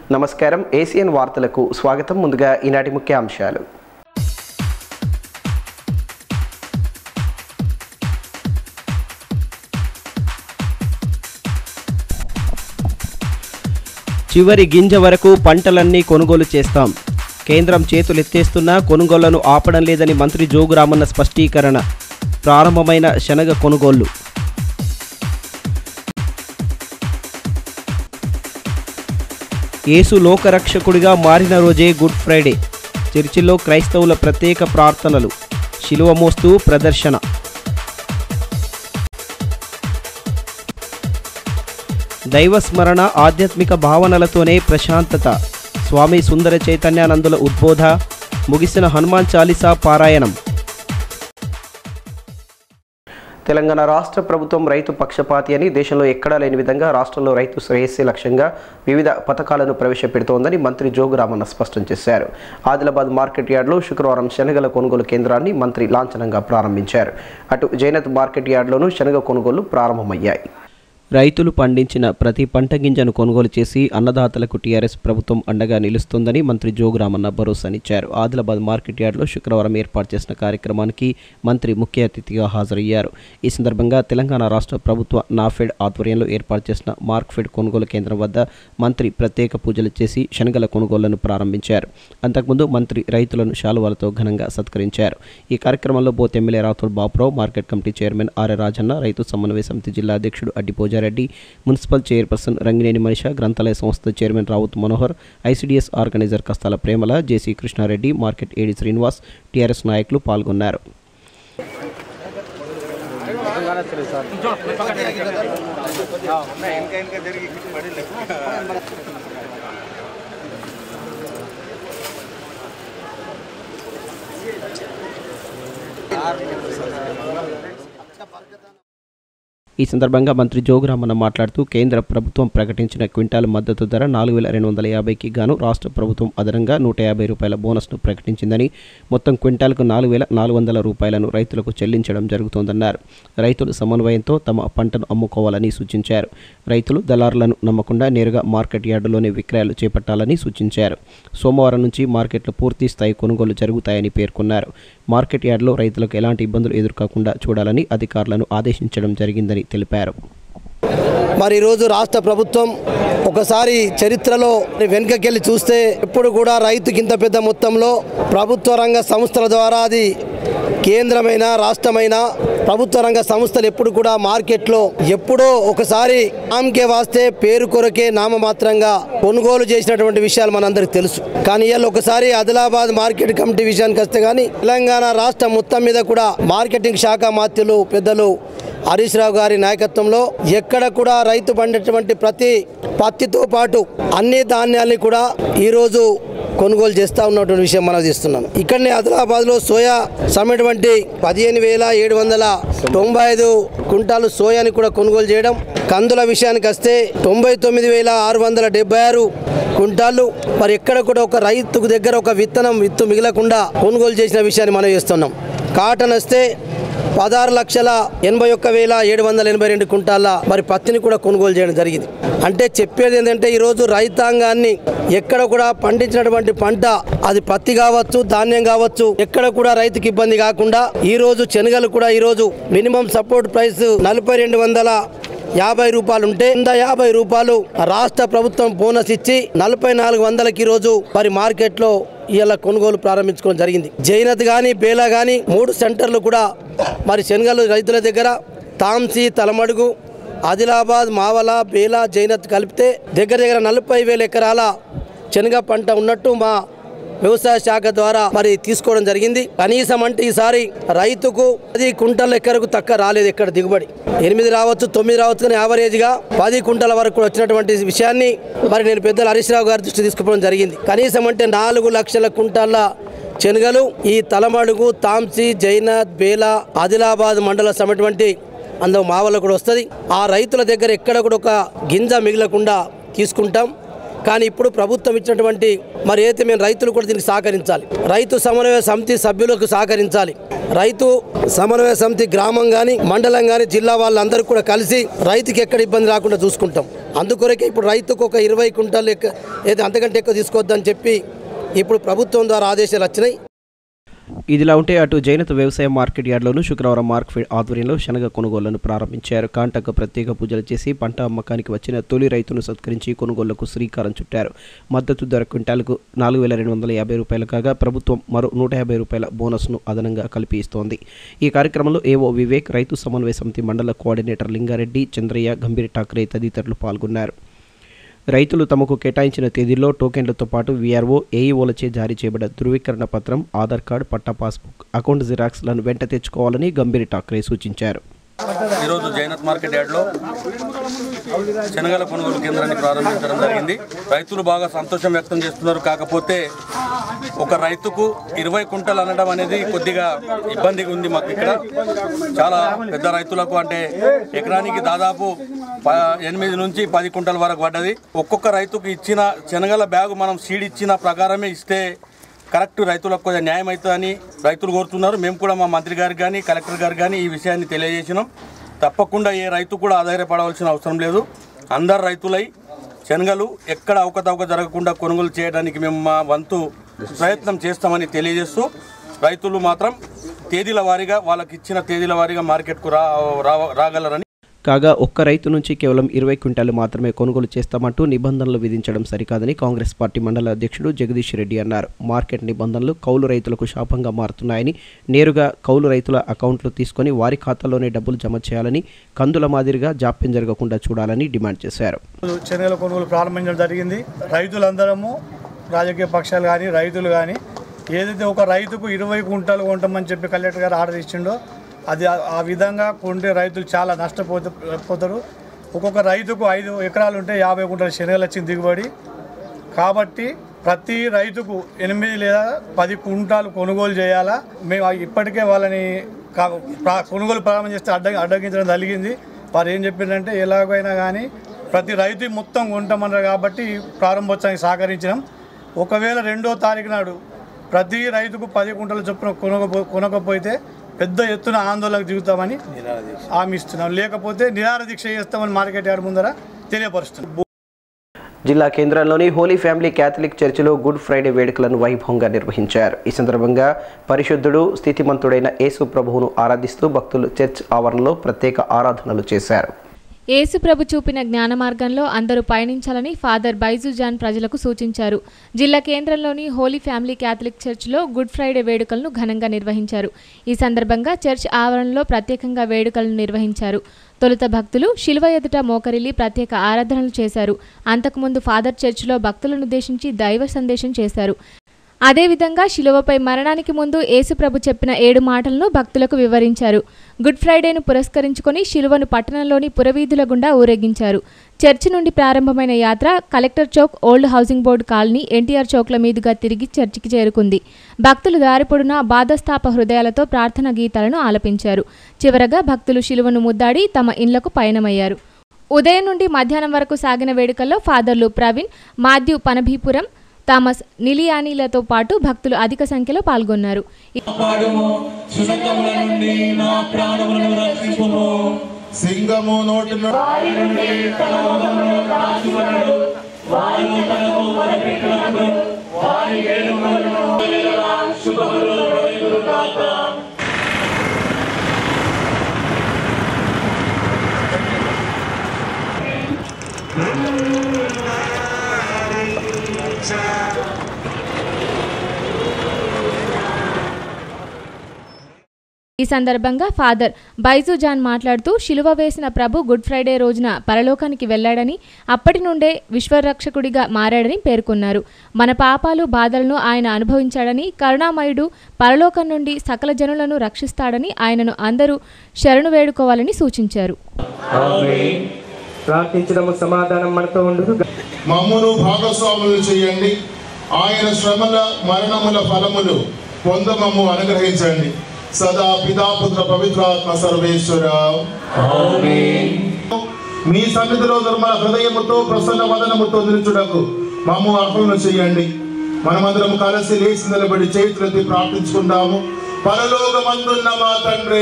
నమస్కారం ఏసియన్ వార్తలకు స్వాగతం ముందుగా ఈనాటి ముఖ్య అంశాలు చివరి గింజ వరకు పంటలన్నీ కొనుగోలు చేస్తాం కేంద్రం చేతులెత్తేస్తున్నా కొనుగోళ్లను ఆపడం లేదని మంత్రి జోగురామన్న స్పష్టీకరణ ప్రారంభమైన శనగ కొనుగోళ్లు యేసు లోకరక్షకుడిగా మారిన రోజే గుడ్ ఫ్రైడే చర్చిలో క్రైస్తవుల ప్రత్యేక ప్రార్థనలు శిలువ మోస్తూ ప్రదర్శన దైవస్మరణ ఆధ్యాత్మిక భావనలతోనే ప్రశాంతత స్వామి సుందర చైతన్యానందుల ఉద్బోధ ముగిసిన హనుమాన్ చాలీసా పారాయణం తెలంగాణ రాష్ట్ర ప్రభుత్వం రైతు పక్షపాతి అని దేశంలో ఎక్కడా లేని విధంగా రాష్ట్రంలో రైతు శ్రేయస్సే లక్ష్యంగా వివిధ పథకాలను ప్రవేశపెడుతోందని మంత్రి జోగురామన్న స్పష్టం చేశారు ఆదిలాబాద్ మార్కెట్ యార్డ్లో శుక్రవారం శనగల కొనుగోలు కేంద్రాన్ని మంత్రి లాంఛనంగా ప్రారంభించారు అటు జైనత్ మార్కెట్ యార్డ్లోనూ శనగ కొనుగోలు ప్రారంభమయ్యాయి రైతులు పండించిన ప్రతి పంట గింజను కొనుగోలు చేసి అన్నదాతలకు టీఆర్ఎస్ ప్రభుత్వం అండగా నిలుస్తోందని మంత్రి జోగురామన్న భరోసానిచ్చారు ఆదిలాబాద్ మార్కెట్ యార్డ్లో శుక్రవారం ఏర్పాటు చేసిన కార్యక్రమానికి మంత్రి ముఖ్య అతిథిగా హాజరయ్యారు ఈ సందర్భంగా తెలంగాణ రాష్ట్ర ప్రభుత్వ నాఫెడ్ ఆధ్వర్యంలో ఏర్పాటు చేసిన మార్క్ఫెడ్ కొనుగోలు కేంద్రం వద్ద మంత్రి ప్రత్యేక పూజలు చేసి శనగల కొనుగోళ్లను ప్రారంభించారు అంతకుముందు మంత్రి రైతులను శాలువాలతో ఘనంగా సత్కరించారు ఈ కార్యక్రమంలో Boath MLA Rathod Bapurao market committee chairman Arya Rajanna రైతు సమన్వయ సమితి జిల్లా అధ్యక్షుడు అడ్డి పోజారెడ్డి మున్సిపల్ చైర్పర్సన్ రంగినేని మనిష గ్రంథాలయ సంస్థ chairman Raut Manohar ICDS organizer Kastala Premala JC Krishnareddy market AD Srinivas TRS నాయకులు పాల్గొన్నారు ఈ సందర్భంగా మంత్రి జోగురామన్న మాట్లాడుతూ కేంద్ర ప్రభుత్వం ప్రకటించిన క్వింటాల్ మద్దతు ధర నాలుగు వేల రెండు వందల యాభైకి గాను రాష్ట్ర ప్రభుత్వం అదనంగా నూట యాభై రూపాయల బోనస్ను ప్రకటించిందని మొత్తం క్వింటాల్కు నాలుగు వేల నాలుగు వందల రూపాయలను రైతులకు చెల్లించడం జరుగుతోందన్నారు రైతులు సమన్వయంతో తమ పంటను అమ్ముకోవాలని సూచించారు రైతులు దళారులను నమ్మకుండా నేరుగా మార్కెట్ యార్డులోనే విక్రయాలు చేపట్టాలని సూచించారు సోమవారం నుంచి మార్కెట్లో పూర్తి స్థాయి కొనుగోలు జరుగుతాయని పేర్కొన్నారు మార్కెట్ యార్డులో రైతులకు ఎలాంటి ఇబ్బందులు ఎదుర్కోకుండా చూడాలని అధికారులను ఆదేశించడం జరిగిందని తెలిపారు మరి ఈరోజు రాష్ట్ర ప్రభుత్వం ఒకసారి చరిత్రలో వెనుకకెళ్ళి చూస్తే ఎప్పుడు కూడా రైతుకి ఇంత పెద్ద మొత్తంలో ప్రభుత్వ రంగ సంస్థల ద్వారా అది కేంద్రమైన రాష్ట్రమైన ప్రభుత్వ రంగ సంస్థలు ఎప్పుడు కూడా మార్కెట్లో ఎప్పుడో ఒకసారి ఆమ్కే వాస్తే పేరు కొరకే నామమాత్రంగా కొనుగోలు చేసినటువంటి విషయాలు మనందరికీ తెలుసు కానీ ఇవాళ ఒకసారి ఆదిలాబాద్ మార్కెట్ కమిటీ విషయానికి వస్తే కానీ తెలంగాణ రాష్ట్రం మొత్తం మీద కూడా మార్కెటింగ్ శాఖ మాత్యులు పెద్దలు హరీష్ రావు గారి నాయకత్వంలో ఎక్కడ కూడా రైతు పండేటువంటి ప్రతి పత్తితో పాటు అన్ని ధాన్యాల్ని కూడా ఈరోజు కొనుగోలు చేస్తూ ఉన్నటువంటి విషయం మనం తీస్తున్నాం ఇక్కడనే ఆదిలాబాద్లో సోయా సమైనటువంటి పదిహేను వేల ఏడు వందల తొంభై ఐదు కుంటాలు సోయాని కూడా కొనుగోలు చేయడం కందుల విషయానికి వస్తే తొంభై తొమ్మిది వేల ఆరు వందల డెబ్బై ఆరు కుంటాలు మరి ఎక్కడ కూడా ఒక రైతుకు దగ్గర ఒక విత్తనం విత్తు మిగలకుండా కొనుగోలు చేసిన విషయాన్ని మనం చేస్తున్నాం కాటన్ వస్తే పదహారు లక్షల ఎనభై ఒక్క వేల ఏడు వందల ఎనభై రెండు కుంటాల మరి పత్తిని కూడా కొనుగోలు చేయడం జరిగింది అంటే చెప్పేది ఏంటంటే ఈరోజు రైతాంగాన్ని ఎక్కడ కూడా పండించినటువంటి పంట అది పత్తి కావచ్చు ధాన్యం కావచ్చు ఎక్కడ కూడా రైతుకి ఇబ్బంది కాకుండా ఈ రోజు శనగలు కూడా ఈ రోజు మినిమం సపోర్ట్ ప్రైస్ నలభై రెండు వందల యాభై రూపాయలు ఉంటే వంద యాభై రూపాయలు రాష్ట్ర ప్రభుత్వం బోనస్ ఇచ్చి నలభై నాలుగు వందలకి రోజు మరి మార్కెట్లో ఇవాళ కొనుగోలు ప్రారంభించుకోవడం జరిగింది జైనత్ కానీ బేలా కానీ మూడు సెంటర్లు కూడా మరి శనగలు రైతుల దగ్గర తాంసీ తలమడుగు ఆదిలాబాద్ మావల బేలా జైనత్ కలిపితే దగ్గర దగ్గర నలభై వేల ఎకరాల శనగ పంట ఉన్నట్టు మా వ్యవసాయ శాఖ ద్వారా మరి తీసుకోవడం జరిగింది కనీసం అంటే ఈసారి రైతుకు పది కుంటల ఎక్కరకు తక్కువ రాలేదు ఎక్కడ దిగుబడి ఎనిమిది రావచ్చు తొమ్మిది రావచ్చు కానీ యావరేజ్గా పది కుంటల వరకు కూడా వచ్చినటువంటి విషయాన్ని మరి నేను పెద్దలు హరీష్ రావు గారి దృష్టి తీసుకుపోవడం జరిగింది కనీసం అంటే నాలుగు లక్షల కుంటాల శనగలు ఈ తలమడుగు తాంసీ జైనాథ్ బేలా ఆదిలాబాద్ మండల సమటువంటి అందులో మావల కూడా వస్తుంది ఆ రైతుల దగ్గర ఎక్కడ కూడా ఒక గింజ మిగలకుండా తీసుకుంటాం కానీ ఇప్పుడు ప్రభుత్వం ఇచ్చినటువంటి మరి అయితే మేము రైతులు కూడా దీనికి సహకరించాలి రైతు సమన్వయ సమితి సభ్యులకు సహకరించాలి రైతు సమన్వయ సమితి గ్రామం కానీ మండలం కానీ జిల్లా వాళ్ళందరూ కూడా కలిసి రైతుకి ఎక్కడ ఇబ్బంది రాకుండా చూసుకుంటాం అందుకొరకే ఇప్పుడు రైతుకు ఒక ఇరవై కుంటలు ఎక్క ఏది అంతకంటే ఎక్కువ తీసుకోవద్దని చెప్పి ఇప్పుడు ప్రభుత్వం ద్వారా ఆదేశాలు వచ్చినాయి ఇదిలా ఉంటే అటు జైనత్ వ్యవసాయ మార్కెట్ యార్డ్లోనూ శుక్రవారం మార్కెట్ ఆధ్వర్యంలో శనగ కొనుగోళ్లను ప్రారంభించారు కాంటకు ప్రత్యేక పూజలు చేసి పంట అమ్మకానికి వచ్చిన తొలి రైతును సత్కరించి కొనుగోళ్లకు శ్రీకారం చుట్టారు మద్దతు ధర క్వింటాలకు నాలుగు వేల రెండు వందల యాభై రూపాయలు కాగా ప్రభుత్వం మరో నూట యాభై రూపాయల బోనస్ను అదనంగా కల్పి ఇస్తోంది ఈ కార్యక్రమంలో ఏవో వివేక్ రైతు సమన్వయ సమితి మండల కోఆర్డినేటర్ లింగారెడ్డి చంద్రయ్య గంభీర్ ఠాక్రే తదితరులు పాల్గొన్నారు రైతులు తమకు కేటాయించిన తేదీల్లో టోకెన్లతో పాటు వీఆర్ఓ ఏఈఓలచే జారీ చేయబడ్డ ధృవీకరణ పత్రం ఆధార్ కార్డు పట్టా పాస్బుక్ అకౌంట్ జిరాక్స్లను వెంట తెచ్చుకోవాలని గంభీర్ ఠాక్రే సూచించారు ఈరోజు జైనత్ మార్కెట్ యార్డ్లో శనగల కొనుగోలు కేంద్రాన్ని ప్రారంభించడం జరిగింది రైతులు బాగా సంతోషం వ్యక్తం చేస్తున్నారు కాకపోతే ఒక రైతుకు ఇరవై కుంటలు అనడం అనేది కొద్దిగా ఇబ్బందిగా ఉంది మాకు ఇక్కడ చాలా పెద్ద రైతులకు అంటే ఎకరానికి దాదాపు ప- ఎనిమిది నుంచి పది కుంటల వరకు పడ్డది ఒక్కొక్క రైతుకు ఇచ్చిన శనగల బ్యాగు మనం సీడ్ ఇచ్చిన ప్రకారమే ఇస్తే కరెక్ట్ రైతులకు కొంచెం న్యాయం అవుతుందని రైతులు కోరుతున్నారు మేము కూడా మా మంత్రి గారికి కానీ కలెక్టర్ గారికి కానీ ఈ విషయాన్ని తెలియజేసినాం తప్పకుండా ఏ రైతు కూడా ఆధారపడవలసిన అవసరం లేదు అందరు రైతులై శనగలు ఎక్కడ అవకతవక జరగకుండా కొనుగోలు చేయడానికి మేము మా వంతు ప్రయత్నం చేస్తామని తెలియజేస్తూ రైతులు మాత్రం తేదీల వారీగా వాళ్ళకి ఇచ్చిన తేదీల వారీగా మార్కెట్కు రా రా- రాగలరని కాగా ఒక్క రైతు నుంచి కేవలం ఇరవై క్వింటాలు మాత్రమే కొనుగోలు చేస్తామంటూ నిబంధనలు విధించడం సరికాదని కాంగ్రెస్ పార్టీ మండల అధ్యక్షుడు జగదీష్ రెడ్డి అన్నారు మార్కెట్ నిబంధనలు కౌలు రైతులకు శాపంగా మారుతున్నాయని నేరుగా కౌలు రైతుల అకౌంట్లు తీసుకొని వారి ఖాతాలోనే డబ్బులు జమ చేయాలని కందుల మాదిరిగా జాప్యం జరగకుండా చూడాలని డిమాండ్ చేశారు శనగల కొనుగోలు ప్రారంభించడం జరిగింది రైతులందరము రాజకీయ పక్షాలు కానీ రైతులు కానీ ఏదైతే ఒక రైతుకు ఇరవై కుంటలు కొంటామని చెప్పి కలెక్టర్ గారు ఆర్డర్ ఇచ్చిండో అది ఆ- ఆ విధంగా కొంటే రైతులు చాలా నష్టపోతు పోతారు ఒక్కొక్క రైతుకు ఐదు ఎకరాలు ఉంటే యాభై కుంటల శనగలు వచ్చింది దిగుబడి కాబట్టి ప్రతి రైతుకు ఎనిమిది లేదా పది కుంటాలు కొనుగోలు చేయాలా మేము ఇప్పటికే వాళ్ళని కా- ప్రా- కొనుగోలు ప్రారంభం చేస్తే అడ్డ అడ్డగించడం జరిగింది వారు ఏం చెప్పిందంటే ఎలాగైనా కానీ ప్రతి రైతు మొత్తం కొంటామన్నారు కాబట్టి ప్రారంభోత్సవానికి సహకరించినాం ఒకవేళ రెండో తారీఖు నాడు ప్రతి రైతుకు పది కుంటల చొప్పున కొనకపో కొనకపోతే పెద్ద ఎత్తున ఆందోళనకు దిగుతామని హామీ ఇస్తున్నాం లేకపోతే నిరార దీక్ష చేస్తామని మార్కెట్ యార్డ్ ముందర తెలియపరుస్తున్నాం జిల్లా కేంద్రంలోని హోలీ ఫ్యామిలీ క్యాథలిక్ చర్చిలో గుడ్ ఫ్రైడే వేడుకలను వైభవంగా నిర్వహించారు ఈ సందర్భంగా పరిశుద్ధుడు స్థితిమంతుడైన యేసు ప్రభువును ఆరాధిస్తూ భక్తులు చర్చ్ ఆవరణలో ప్రత్యేక ఆరాధనలు చేశారు యేసు ప్రభు చూపిన జ్ఞాన మార్గంలో అందరూ పయనించాలని ఫాదర్ బైజు జాన్ ప్రజలకు సూచించారు జిల్లా కేంద్రంలోని హోలీ ఫ్యామిలీ క్యాథలిక్ చర్చ్లో గుడ్ ఫ్రైడే వేడుకలను ఘనంగా నిర్వహించారు ఈ సందర్భంగా చర్చ్ ఆవరణలో ప్రత్యేకంగా వేడుకలను నిర్వహించారు తొలుత భక్తులు శిలువ ఎదుట మోకరిల్లి ప్రత్యేక ఆరాధనలు చేశారు అంతకుముందు ఫాదర్ చర్చిలో భక్తులను ఉద్దేశించి దైవ సందేశం చేశారు అదేవిధంగా శిలువపై మరణానికి ముందు యేసుప్రభు చెప్పిన ఏడు మాటలను భక్తులకు వివరించారు గుడ్ ఫ్రైడేను పురస్కరించుకొని శిలువను పట్టణంలోని పురవీధుల గుండా ఊరేగించారు చర్చి నుండి ప్రారంభమైన యాత్ర collector chowk old housing board colony NTR చౌక్ల మీదుగా తిరిగి చర్చికి చేరుకుంది భక్తులు దారి పొడునా బాధస్తాప హృదయాలతో ప్రార్థన గీతాలను ఆలపించారు చివరగా భక్తులు శిలువను ముద్దాడి తమ ఇండ్లకు పయనమయ్యారు ఉదయం నుండి మధ్యాహ్నం వరకు సాగిన వేడుకల్లో ఫాదర్లు ప్రవీణ్ మాథ్యూ పనభీపురం థామస్ నిలియానీలతో పాటు భక్తులు అధిక సంఖ్యలో పాల్గొన్నారు ఈ- సింగము నోటి నుండి ఈ సందర్భంగా ఫాదర్ బైజు జాన్ మాట్లాడుతూ శిలువ వేసిన ప్రభు గుడ్ ఫ్రైడే రోజున పరలోకానికి వెళ్ళాడని అప్పటి నుండే విశ్వరక్షకుడిగా మారాడని పేర్కొన్నారు మన పాపాలు బాధలను ఆయన అనుభవించాడని కరుణామయుడు పరలోకం నుండి సకల జనులను రక్షిస్తాడని ఆయనను అందరూ శరణు వేడుకోవాలని సూచించారు ప్రార్థించడము సమాధానం మనతో ఉండు మమ్మును భాగస్వాములు చేయండి ఆయన శ్రమల మరణముల ఫలములు పొందమము అనుగ్రహించండి సదా పితాపుత్ర పవిత్రాత్మ సర్వేశ్వర మీ సన్నిధిలో నిర్మల హృదయముతో ప్రసన్న వదనముతో నిలుచుటకు మమ్ము అర్హులను చేయండి మనమందరం కలిసి లేచి నిలబడి చేతులెత్తి ప్రార్థించుకుందాము పరలోకమందున్న మా తండ్రి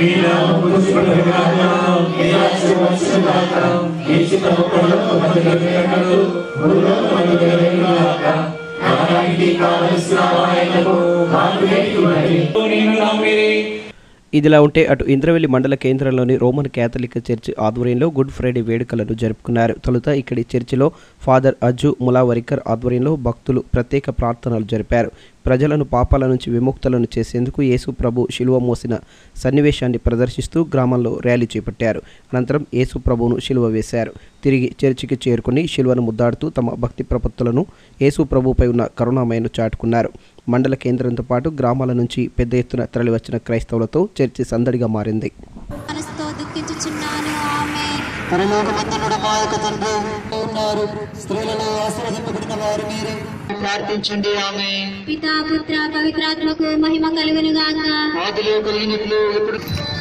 ఇదిలా ఉంటే అటు ఇంద్రవెల్లి మండల కేంద్రంలోని రోమన్ క్యాథలిక్ చర్చ్ ఆధ్వర్యంలో గుడ్ ఫ్రైడే వేడుకలను జరుపుకున్నారు తొలుత ఇక్కడి చర్చిలో ఫాదర్ అజ్జు ములావరికర్ ఆధ్వర్యంలో భక్తులు ప్రత్యేక ప్రార్థనలు జరిపారు ప్రజలను పాపాల నుంచి విముక్తులను చేసేందుకు యేసు ప్రభు శిలువ మోసిన సన్నివేశాన్ని ప్రదర్శిస్తూ గ్రామంలో ర్యాలీ చేపట్టారు అనంతరం యేసు ప్రభువును శిలువ వేశారు తిరిగి చర్చికి చేరుకుని శిలువను ముద్దాడుతూ తమ భక్తి ప్రపత్తులను యేసు ప్రభుపై ఉన్న కరుణామయను చాటుకున్నారు మండల కేంద్రంతో పాటు గ్రామాల నుంచి పెద్ద ఎత్తున తరలివచ్చిన క్రైస్తవులతో చర్చి సందడిగా మారింది మనసుతో దుఃఖించుచున్నాను ఆమె పరలోకమందునుడు మా యొక్క తండ్రి ఉన్నారు స్త్రీలలో ఆశీర్వదింపబడిన వారు మీరే ప్రార్థించండి ఆమె పితా పుత్ర పవిత్రాత్మకు మహిమ కలుగును గాక ఆదిలో కలిగినట్లు ఎప్పుడు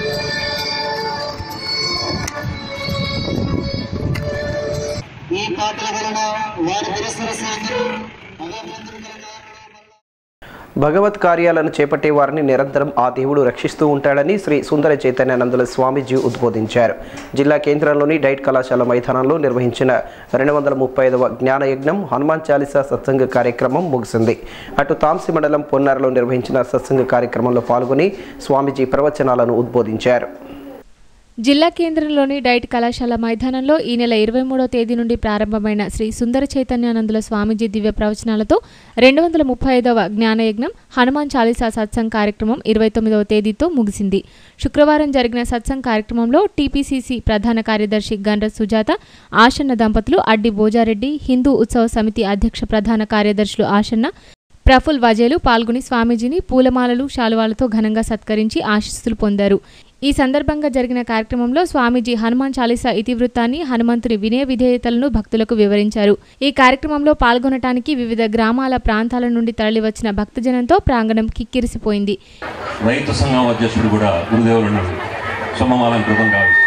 ఈ పాటల వలన వారి తిరస్కరిస్తున్న అందరూ భగవంతుడు కలగాలి. భగవత్ కార్యాలను చేపట్టే వారిని నిరంతరం ఆ దేవుడు రక్షిస్తూ ఉంటాడని శ్రీ సుందర చైతన్యానందుల స్వామీజీ ఉద్బోధించారు జిల్లా కేంద్రంలోని డైట్ కళాశాల మైదానంలో నిర్వహించిన రెండు వందల ముప్పై ఐదవ జ్ఞానయజ్ఞం హనుమాన్ చాలీసా సత్సంగ కార్యక్రమం ముగిసింది అటు తాంసి మండలం పొన్నారలో నిర్వహించిన సత్సంగ కార్యక్రమంలో పాల్గొని స్వామీజీ ప్రవచనాలను ఉద్బోధించారు జిల్లా కేంద్రంలోని డైట్ కళాశాల మైదానంలో ఈ నెల ఇరవై మూడో తేదీ నుండి ప్రారంభమైన శ్రీ సుందర చైతన్యానందుల స్వామీజీ దివ్య ప్రవచనాలతో రెండు వందల ముప్పై ఐదవ జ్ఞానయజ్ఞం హనుమాన్ చాలీసా సత్సంగ్ కార్యక్రమం ఇరవై తొమ్మిదవ తేదీతో ముగిసింది శుక్రవారం జరిగిన సత్సంగ్ కార్యక్రమంలో టీపీసీసీ ప్రధాన కార్యదర్శి గండ్ర సుజాత ఆషన్న దంపతులు అడ్డి బోజారెడ్డి హిందూ ఉత్సవ సమితి అధ్యక్ష ప్రధాన కార్యదర్శులు ఆషన్న ప్రఫుల్ వజేలు పాల్గొని స్వామీజీని పూలమాలలు శాలువాలతో ఘనంగా సత్కరించి ఆశీస్సులు పొందారు ఈ సందర్భంగా జరిగిన కార్యక్రమంలో స్వామీజీ హనుమాన్ చాలీసా ఇతివృత్తాన్ని హనుమంతుని వినయ విధేయతలను భక్తులకు వివరించారు ఈ కార్యక్రమంలో పాల్గొనటానికి వివిధ గ్రామాల ప్రాంతాల నుండి తరలివచ్చిన భక్తజనంతో ప్రాంగణం కిక్కిరిసిపోయింది రైతు సంఘం అధ్యక్షుడు కూడా గురుదేవులను సొమ్మమాలను కృతం గావిస్తున్నారు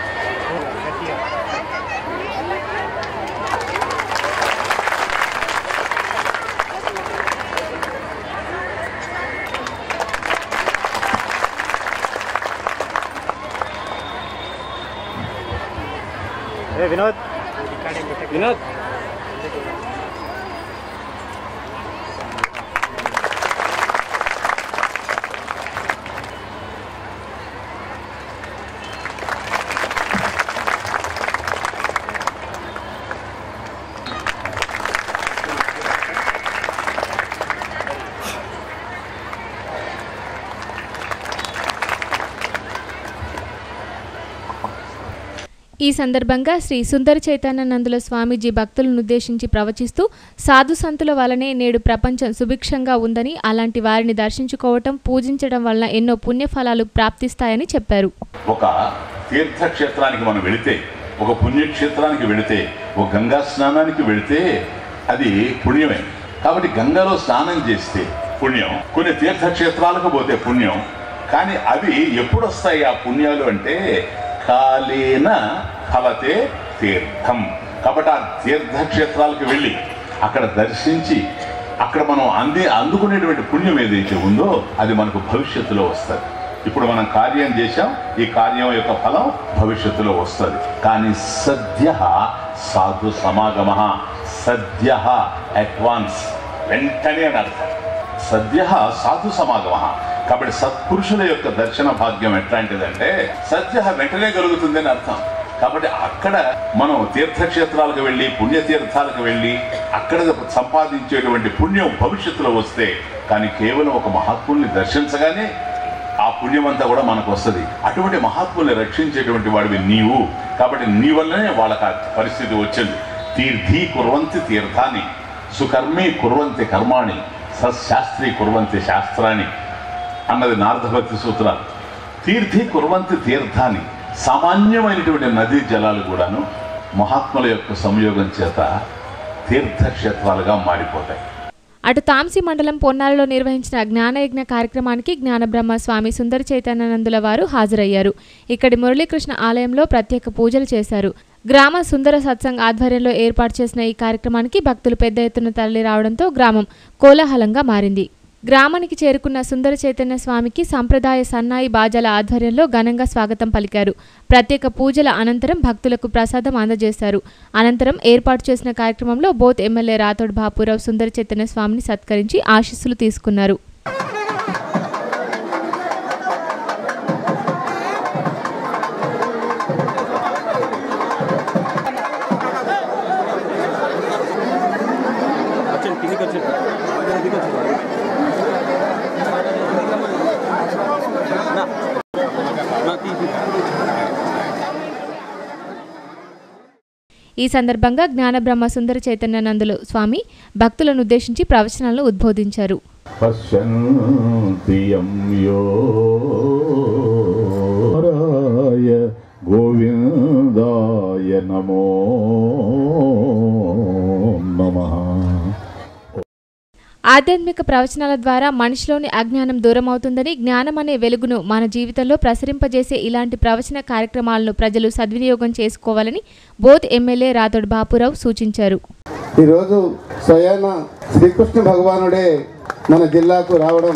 ఈ సందర్భంగా శ్రీ సుందర చైతన్యానందుల స్వామీజీ భక్తులను ఉద్దేశించి ప్రవచిస్తూ సాధు సంతుల వలనే నేడు ప్రపంచం సుభిక్షంగా ఉందని అలాంటి వారిని దర్శించుకోవటం పూజించడం వలన ఎన్నో పుణ్యఫలాలు ప్రాప్తిస్తాయని చెప్పారు ఒక తీర్థక్షేత్రానికి మనం వెళితే ఒక పుణ్యక్షేత్రానికి వెళితే ఒక గంగా స్నానానికి వెళితే అది పుణ్యమే కాబట్టి గంగలో స్నానం చేస్తే పుణ్యం కొన్ని తీర్థక్షేత్రాలకు పోతే పుణ్యం కానీ అవి ఎప్పుడు వస్తాయి ఆ పుణ్యాలు అంటే కాలేన ఫలతే తీర్థం కాబట్టి ఆ తీర్థక్షేత్రాలకు వెళ్ళి అక్కడ దర్శించి అక్కడ మనం అంది అందుకునేటువంటి పుణ్యం ఏదైతే ఉందో అది మనకు భవిష్యత్తులో వస్తుంది ఇప్పుడు మనం కార్యం చేశాం ఈ కార్యం యొక్క ఫలం భవిష్యత్తులో వస్తుంది కానీ సద్య సాధు సమాగమ సద్య అడ్వాన్స్ వెంటనే అని అర్థం సద్య సాధు సమాగమ కాబట్టి సత్పురుషుల యొక్క దర్శన భాగ్యం ఎట్లాంటిదంటే సద్య వెంటనే కలుగుతుంది అని అర్థం కాబట్టి అక్కడ మనం తీర్థక్షేత్రాలకు వెళ్ళి పుణ్యతీర్థాలకు వెళ్ళి అక్కడ సంపాదించేటువంటి పుణ్యం భవిష్యత్తులో వస్తే కానీ కేవలం ఒక మహాత్ముల్ని దర్శించగానే ఆ పుణ్యం అంతా కూడా మనకు వస్తుంది అటువంటి మహాత్ముల్ని రక్షించేటువంటి వాడివి నీవు కాబట్టి నీ వల్లనే వాళ్ళకి ఆ పరిస్థితి వచ్చింది తీర్థీ కుర్వంతి తీర్థాన్ని సుకర్మీ కుర్వంతి కర్మాణి సశాస్త్రీ కుర్వంతి శాస్త్రాన్ని అన్నది నారదభక్తి సూత్రాలు తీర్థి కుర్వంతి తీర్థాన్ని సామాన్యమైనటువంటి నదీ జలాలు కూడాను మహాత్ముల యొక్క సంయోగం చేత తీర్థక్షేత్రాలుగా మారిపోతాయి అటు తాంసి మండలం పొన్నాలలో నిర్వహించిన జ్ఞానయజ్ఞ కార్యక్రమానికి జ్ఞానబ్రహ్మ స్వామి సుందర చైతన్యానందుల వారు హాజరయ్యారు ఇక్కడి మురళీకృష్ణ ఆలయంలో ప్రత్యేక పూజలు చేశారు గ్రామ సుందర సత్సంగ్ ఆధ్వర్యంలో ఏర్పాటు చేసిన ఈ కార్యక్రమానికి భక్తులు పెద్ద ఎత్తున తరలి రావడంతో గ్రామం కోలాహలంగా మారింది గ్రామానికి చేరుకున్న సుందర చైతన్య స్వామికి సంప్రదాయ సన్నాయి బాజాల ఆధ్వర్యంలో ఘనంగా స్వాగతం పలికారు ప్రత్యేక పూజల అనంతరం భక్తులకు ప్రసాదం అందజేశారు అనంతరం ఏర్పాటు చేసిన కార్యక్రమంలో బోత్ ఎమ్మెల్యే రాథోడ్ బాపురావు సుందర చైతన్య స్వామిని సత్కరించి ఆశీస్సులు తీసుకున్నారు ఈ సందర్భంగా జ్ఞానబ్రహ్మ సుందర చైతన్యానందులు స్వామి భక్తులను ఉద్దేశించి ప్రవచనాలను ఉద్బోధించారు పశ్యంతి యం యోరాయ గోవిందాయ నమో నమః ఆధ్యాత్మిక ప్రవచనాల ద్వారా మనిషిలోని అజ్ఞానం దూరం అవుతుందని జ్ఞానం అనే వెలుగును మన జీవితంలో ప్రసరింపజేసే ఇలాంటి ప్రవచన కార్యక్రమాలను ప్రజలు సద్వినియోగం చేసుకోవాలని బోధ్ ఎమ్మెల్యే రాథోడ్ బాపురావు సూచించారు ఈరోజు స్వయాన శ్రీకృష్ణ భగవానుడే మన జిల్లాకు రావడం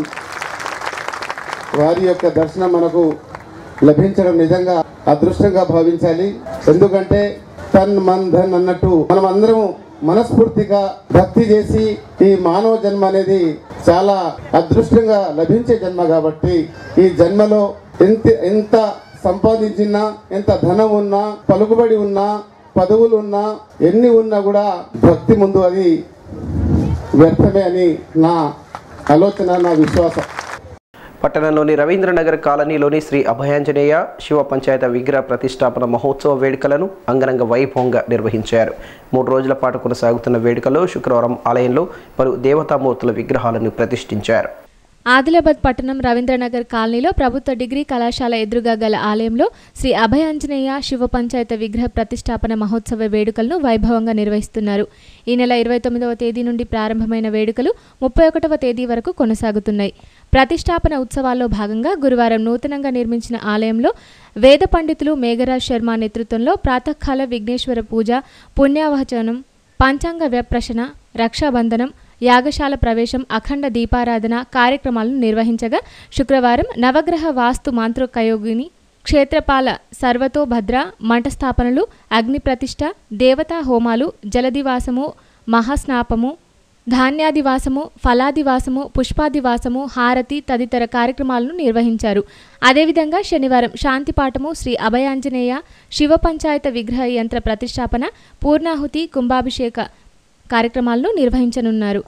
వారి యొక్క దర్శనం మనకు లభించడం నిజంగా అదృష్టంగా భావించాలి ఎందుకంటే తన్ మన్ ధన్ అన్నట్టు మనం అందరం మనస్ఫూర్తిగా భక్తి చేసి ఈ మానవ జన్మ అనేది చాలా అదృష్టంగా లభించే జన్మ కాబట్టి ఈ జన్మలో ఎంత ఎంత సంపాదించినా ఎంత ధనం ఉన్నా పలుకుబడి ఉన్నా పదవులు ఉన్నా ఎన్ని ఉన్నా కూడా భక్తి ముందు అది వ్యర్థమే అని నా ఆలోచన నా విశ్వాసం పట్టణంలోని రవీంద్రనగర్ కాలనీలోని శ్రీ అభయాంజనేయ శివ పంచాయత విగ్రహ ప్రతిష్టాపన మహోత్సవ వేడుకలను అంగరంగ వైభవంగా నిర్వహించారు మూడు రోజుల పాటు కొనసాగుతున్న వేడుకలో శుక్రవారం ఆలయంలో పలు దేవతామూర్తుల విగ్రహాలను ప్రతిష్ఠించారు ఆదిలాబాద్ పట్టణం రవీంద్రనగర్ కాలనీలో ప్రభుత్వ డిగ్రీ కళాశాల ఎదురుగా గల ఆలయంలో శ్రీ అభయాంజనేయ శివ పంచాయత విగ్రహ ప్రతిష్టాపన మహోత్సవ వేడుకలను వైభవంగా నిర్వహిస్తున్నారు ఈ నెల ఇరవై తొమ్మిదవ తేదీ నుండి ప్రారంభమైన వేడుకలు ముప్పై ఒకటవ తేదీ వరకు కొనసాగుతున్నాయి ప్రతిష్టాపన ఉత్సవాల్లో భాగంగా గురువారం నూతనంగా నిర్మించిన ఆలయంలో వేద పండితులు మేఘరాజ్ శర్మ నేతృత్వంలో ప్రాతకాల విఘ్నేశ్వర పూజ పుణ్యావహచనం పంచాంగ వ్యప్రశన రక్షాబంధనం యాగశాల ప్రవేశం అఖండ దీపారాధన కార్యక్రమాలను నిర్వహించగా శుక్రవారం నవగ్రహ వాస్తు మంత్రోకయోగిని క్షేత్రపాల సర్వతోభద్ర మంటస్థాపనలు అగ్ని ప్రతిష్ఠ దేవతా హోమాలు జలదివాసము మహాస్నాపము ధాన్యాదివాసము ఫలాదివాసము పుష్పాదివాసము హారతి తదితర కార్యక్రమాలను నిర్వహించారు అదేవిధంగా శనివారం శాంతిపాఠము శ్రీ అభయాంజనేయ శివ పంచాయత విగ్రహ యంత్ర ప్రతిష్టాపన పూర్ణాహుతి కుంభాభిషేక కార్యక్రమాలను నిర్వహించనున్నారు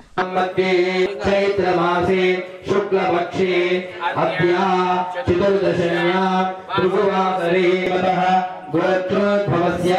చైత్రమాసే శుక్లపక్షే అద్యా చతుర్దశన్యా భృగువాసరే గోత్రోద్భవస్య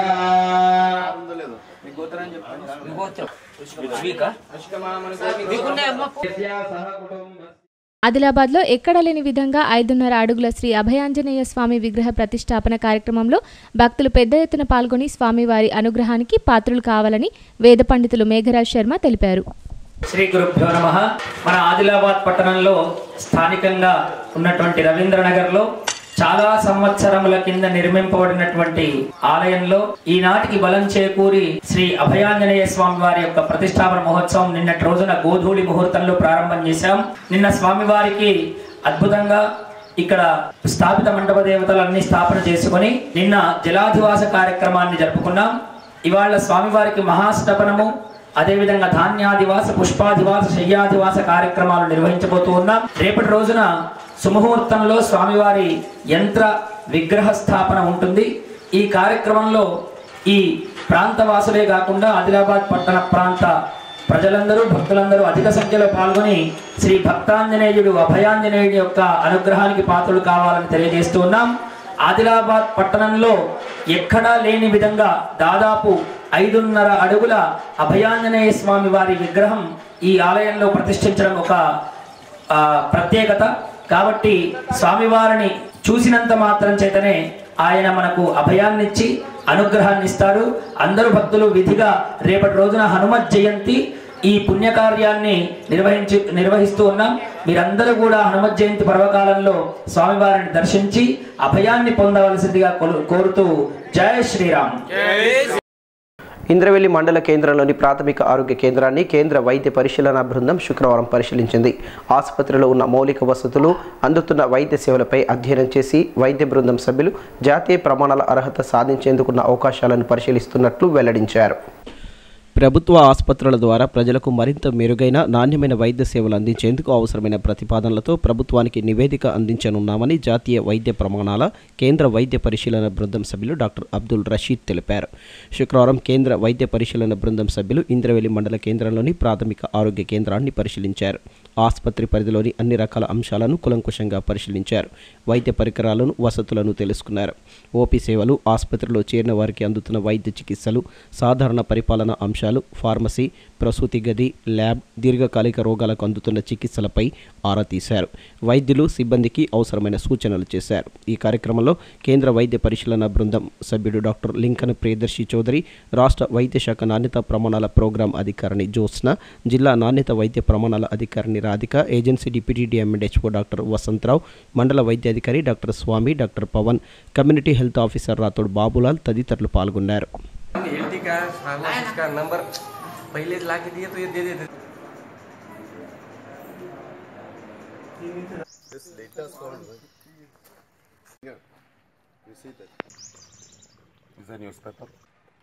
ఆదిలాబాద్లో ఎక్కడ లేని విధంగా ఐదున్నర అడుగుల శ్రీ అభయాంజనేయ స్వామి విగ్రహ ప్రతిష్టాపన కార్యక్రమంలో భక్తులు పెద్ద ఎత్తున పాల్గొని స్వామివారి అనుగ్రహానికి పాత్రులు కావాలని వేద పండితులు మేఘరాజ్ శర్మ తెలిపారు శ్రీ గురుభ్యో నమ మన ఆదిలాబాద్ పట్టణంలో స్థానికంగా ఉన్నటువంటి రవీంద్రనగర్లో చాలా సంవత్సరముల కింద నిర్మింపబడినటువంటి ఆలయంలో ఈనాటికి బలం చేకూరి శ్రీ అభయాంజనేయ స్వామి వారి యొక్క ప్రతిష్టాపన మహోత్సవం నిన్నటి రోజున గోధూళి ముహూర్తంలో ప్రారంభం చేశాం నిన్న స్వామివారికి అద్భుతంగా ఇక్కడ స్థాపిత మండప దేవతలన్నీ స్థాపన చేసుకొని నిన్న జలాధివాస కార్యక్రమాన్ని జరుపుకున్నాం ఇవాళ స్వామివారికి మహాష్టపనము అదేవిధంగా ధాన్యాదివాస పుష్పాదివాస శయ్యాదివాస కార్యక్రమాలు నిర్వహించబోతూ ఉన్నాం రేపటి రోజున సుముహూర్తంలో స్వామివారి యంత్ర విగ్రహ స్థాపన ఉంటుంది ఈ కార్యక్రమంలో ఈ ప్రాంతవాసులే కాకుండా ఆదిలాబాద్ పట్టణ ప్రాంత ప్రజలందరూ భక్తులందరూ అధిక సంఖ్యలో పాల్గొని శ్రీ భక్తాంజనేయుడు అభయాంజనేయుడి యొక్క అనుగ్రహానికి పాత్రలు కావాలని తెలియజేస్తూ ఉన్నాం ఆదిలాబాద్ పట్టణంలో ఎక్కడా లేని విధంగా దాదాపు ఐదున్నర అడుగుల అభయాంజనేయ స్వామి వారి విగ్రహం ఈ ఆలయంలో ప్రతిష్ఠించడం ఒక ఆ, ప్రత్యేకత కాబట్టి స్వామివారిని చూసినంత మాత్రం చేతనే ఆయన మనకు అభయాన్నిచ్చి అనుగ్రహాన్ని ఇస్తారు అందరూ భక్తులు విధిగా రేపటి రోజున హనుమత్ జయంతి ఈ పుణ్యకార్యాన్ని నిర్వహించి నిర్వహిస్తూ ఉన్నాం మీరందరూ కూడా హనుమత్ జయంతి పర్వకాలంలో స్వామివారిని దర్శించి అభయాన్ని పొందవలసిందిగా కొలు- కోరుతూ జై శ్రీరామ్ ఇంద్రవెల్లి మండల కేంద్రంలోని ప్రాథమిక ఆరోగ్య కేంద్రాన్ని కేంద్ర వైద్య పరిశీలన బృందం శుక్రవారం పరిశీలించింది ఆసుపత్రిలో ఉన్న మౌలిక వసతులు అందుతున్న వైద్య సేవలపై అధ్యయనం చేసి వైద్య బృందం సభ్యులు జాతీయ ప్రమాణాల అర్హత సాధించేందుకున్న అవకాశాలను పరిశీలిస్తున్నట్లు వెల్లడించారు ప్రభుత్వ ఆసుపత్రుల ద్వారా ప్రజలకు మరింత మెరుగైన నాణ్యమైన వైద్య సేవలు అందించేందుకు అవసరమైన ప్రతిపాదనలతో ప్రభుత్వానికి నివేదిక అందించనున్నామని జాతీయ వైద్య ప్రమాణాల కేంద్ర వైద్య పరిశీలన బృందం సభ్యులు డాక్టర్ అబ్దుల్ రషీద్ తెలిపారు శుక్రవారం కేంద్ర వైద్య పరిశీలన బృందం సభ్యులు ఇంద్రవెల్లి మండల కేంద్రంలోని ప్రాథమిక ఆరోగ్య కేంద్రాన్ని పరిశీలించారు ఆసుపత్రి పరిధిలోని అన్ని రకాల అంశాలను కులంకుశంగా పరిశీలించారు వైద్య పరికరాలను వసతులను తెలుసుకున్నారు ఓపీ సేవలు ఆసుపత్రిలో చేరిన వారికి అందుతున్న వైద్య చికిత్సలు సాధారణ పరిపాలన అంశాలు ఫార్మసీ ప్రసూతి గది ల్యాబ్ దీర్ఘకాలిక రోగాలకు అందుతున్న చికిత్సలపై ఆరా తీశారు వైద్యులు సిబ్బందికి అవసరమైన సూచనలు చేశారు ఈ కార్యక్రమంలో కేంద్ర వైద్య పరిశీలన బృందం సభ్యుడు డాక్టర్ లింకన్ ప్రియదర్శి చౌదరి రాష్ట్ర వైద్య శాఖ నాణ్యత ప్రమాణాల ప్రోగ్రాం అధికారిని జ్యోత్స్న జిల్లా నాణ్యత వైద్య ప్రమాణాల అధికారిని Radhika agency deputy DMHO doctor Vasantharao మండల వైద్యాధికారి doctor Swamy doctor Pavan community health officer Rathod Babulal తదితరులు పాల్గొన్నారు एल का फार्मासिस्ट का नंबर पहले ला के दिए तो ये दे देते This data is called Here, you see that. Is a newspaper.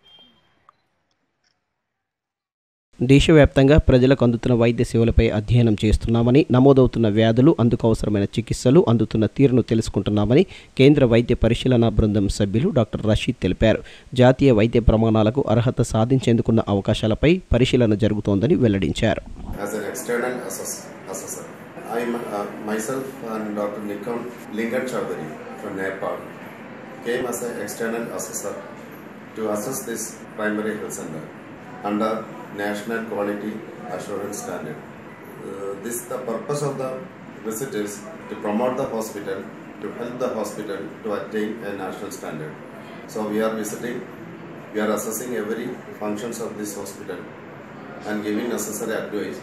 దేశవ్యాప్తంగా ప్రజలకు అందుతున్న వైద్య సేవలపై అధ్యయనం చేస్తున్నామని నమోదవుతున్న వ్యాధులు అందుకు అవసరమైన చికిత్సలు అందుతున్న తీరును తెలుసుకుంటున్నామని కేంద్ర వైద్య పరిశీలన బృందం సభ్యులు డాక్టర్ రషీద్ తెలిపారు జాతీయ వైద్య ప్రమాణాలకు అర్హత సాధించేందుకున్న అవకాశాలపై పరిశీలన జరుగుతోందని వెల్లడించారు As an external assess- assessor, I uh, myself and Dr. Nikon Lingan Chaudhary from Nepal came as an external assessor to assess this primary health center under National Quality Assurance Standard. Uh, this the purpose of the visit is to promote the hospital, to help the hospital to attain a national standard. So we are visiting, we are assessing every functions of this hospital and giving necessary advice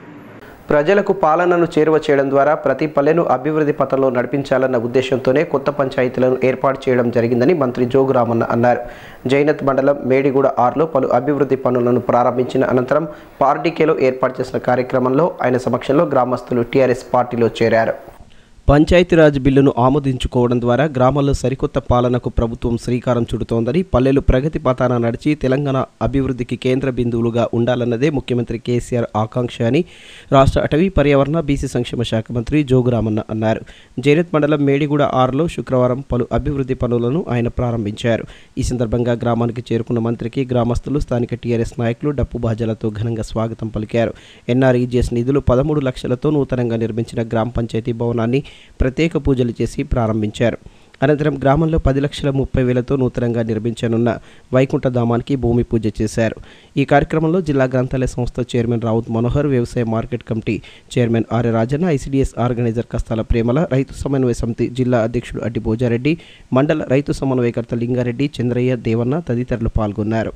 ప్రజలకు పాలనను చేరువ చేయడం ద్వారా ప్రతి పల్లెను అభివృద్ధి పథంలో నడిపించాలన్న ఉద్దేశంతోనే కొత్త పంచాయతీలను ఏర్పాటు చేయడం జరిగిందని మంత్రి జోగు రామన్న అన్నారు జైనత్ మండలం మేడిగూడ ఆరులో పలు అభివృద్ధి పనులను ప్రారంభించిన అనంతరం పార్టీకేలో ఏర్పాటు చేసిన కార్యక్రమంలో ఆయన సమక్షంలో గ్రామస్తులు టీఆర్ఎస్ పార్టీలో చేరారు పంచాయతీరాజ్ బిల్లును ఆమోదించుకోవడం ద్వారా గ్రామాల్లో సరికొత్త పాలనకు ప్రభుత్వం శ్రీకారం చుడుతోందని పల్లెలు ప్రగతి పథాన నడిచి తెలంగాణ అభివృద్ధికి కేంద్ర బిందువులుగా ఉండాలన్నదే ముఖ్యమంత్రి కేసీఆర్ ఆకాంక్ష అని రాష్ట్ర అటవీ పర్యావరణ బీసీ సంక్షేమ శాఖ మంత్రి జోగురామన్న అన్నారు జైనత్ మండలం మేడిగూడ ఆరులో శుక్రవారం పలు అభివృద్ధి పనులను ఆయన ప్రారంభించారు ఈ సందర్భంగా గ్రామానికి చేరుకున్న మంత్రికి గ్రామస్తులు స్థానిక టీఆర్ఎస్ నాయకులు డప్పు బాజాలతో ఘనంగా స్వాగతం పలికారు ఎన్ఆర్ఈజీఎస్ నిధులు పదమూడు లక్షలతో నూతనంగా నిర్మించిన గ్రామ పంచాయతీ భవనాన్ని ప్రత్యేక పూజలు చేసి ప్రారంభించారు అనంతరం గ్రామంలో పది లక్షల ముప్పై వేలతో నూతనంగా నిర్మించనున్న వైకుంఠ ధామానికి భూమి పూజ చేశారు ఈ కార్యక్రమంలో జిల్లా గ్రంథాలయ సంస్థ చైర్మన్ రావుత్ మనోహర్ వ్యవసాయ market committee chairman Arya Rajanna ICDS organizer Kastala Premala రైతు సమన్వయ సమితి జిల్లా అధ్యక్షుడు అడ్డి భోజారెడ్డి మండల రైతు సమన్వయకర్త లింగారెడ్డి చంద్రయ్య దేవన్న తదితరులు పాల్గొన్నారు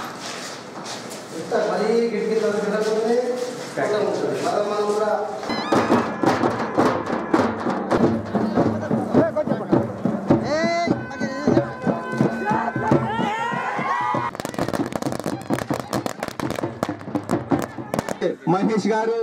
మహేష్ గారు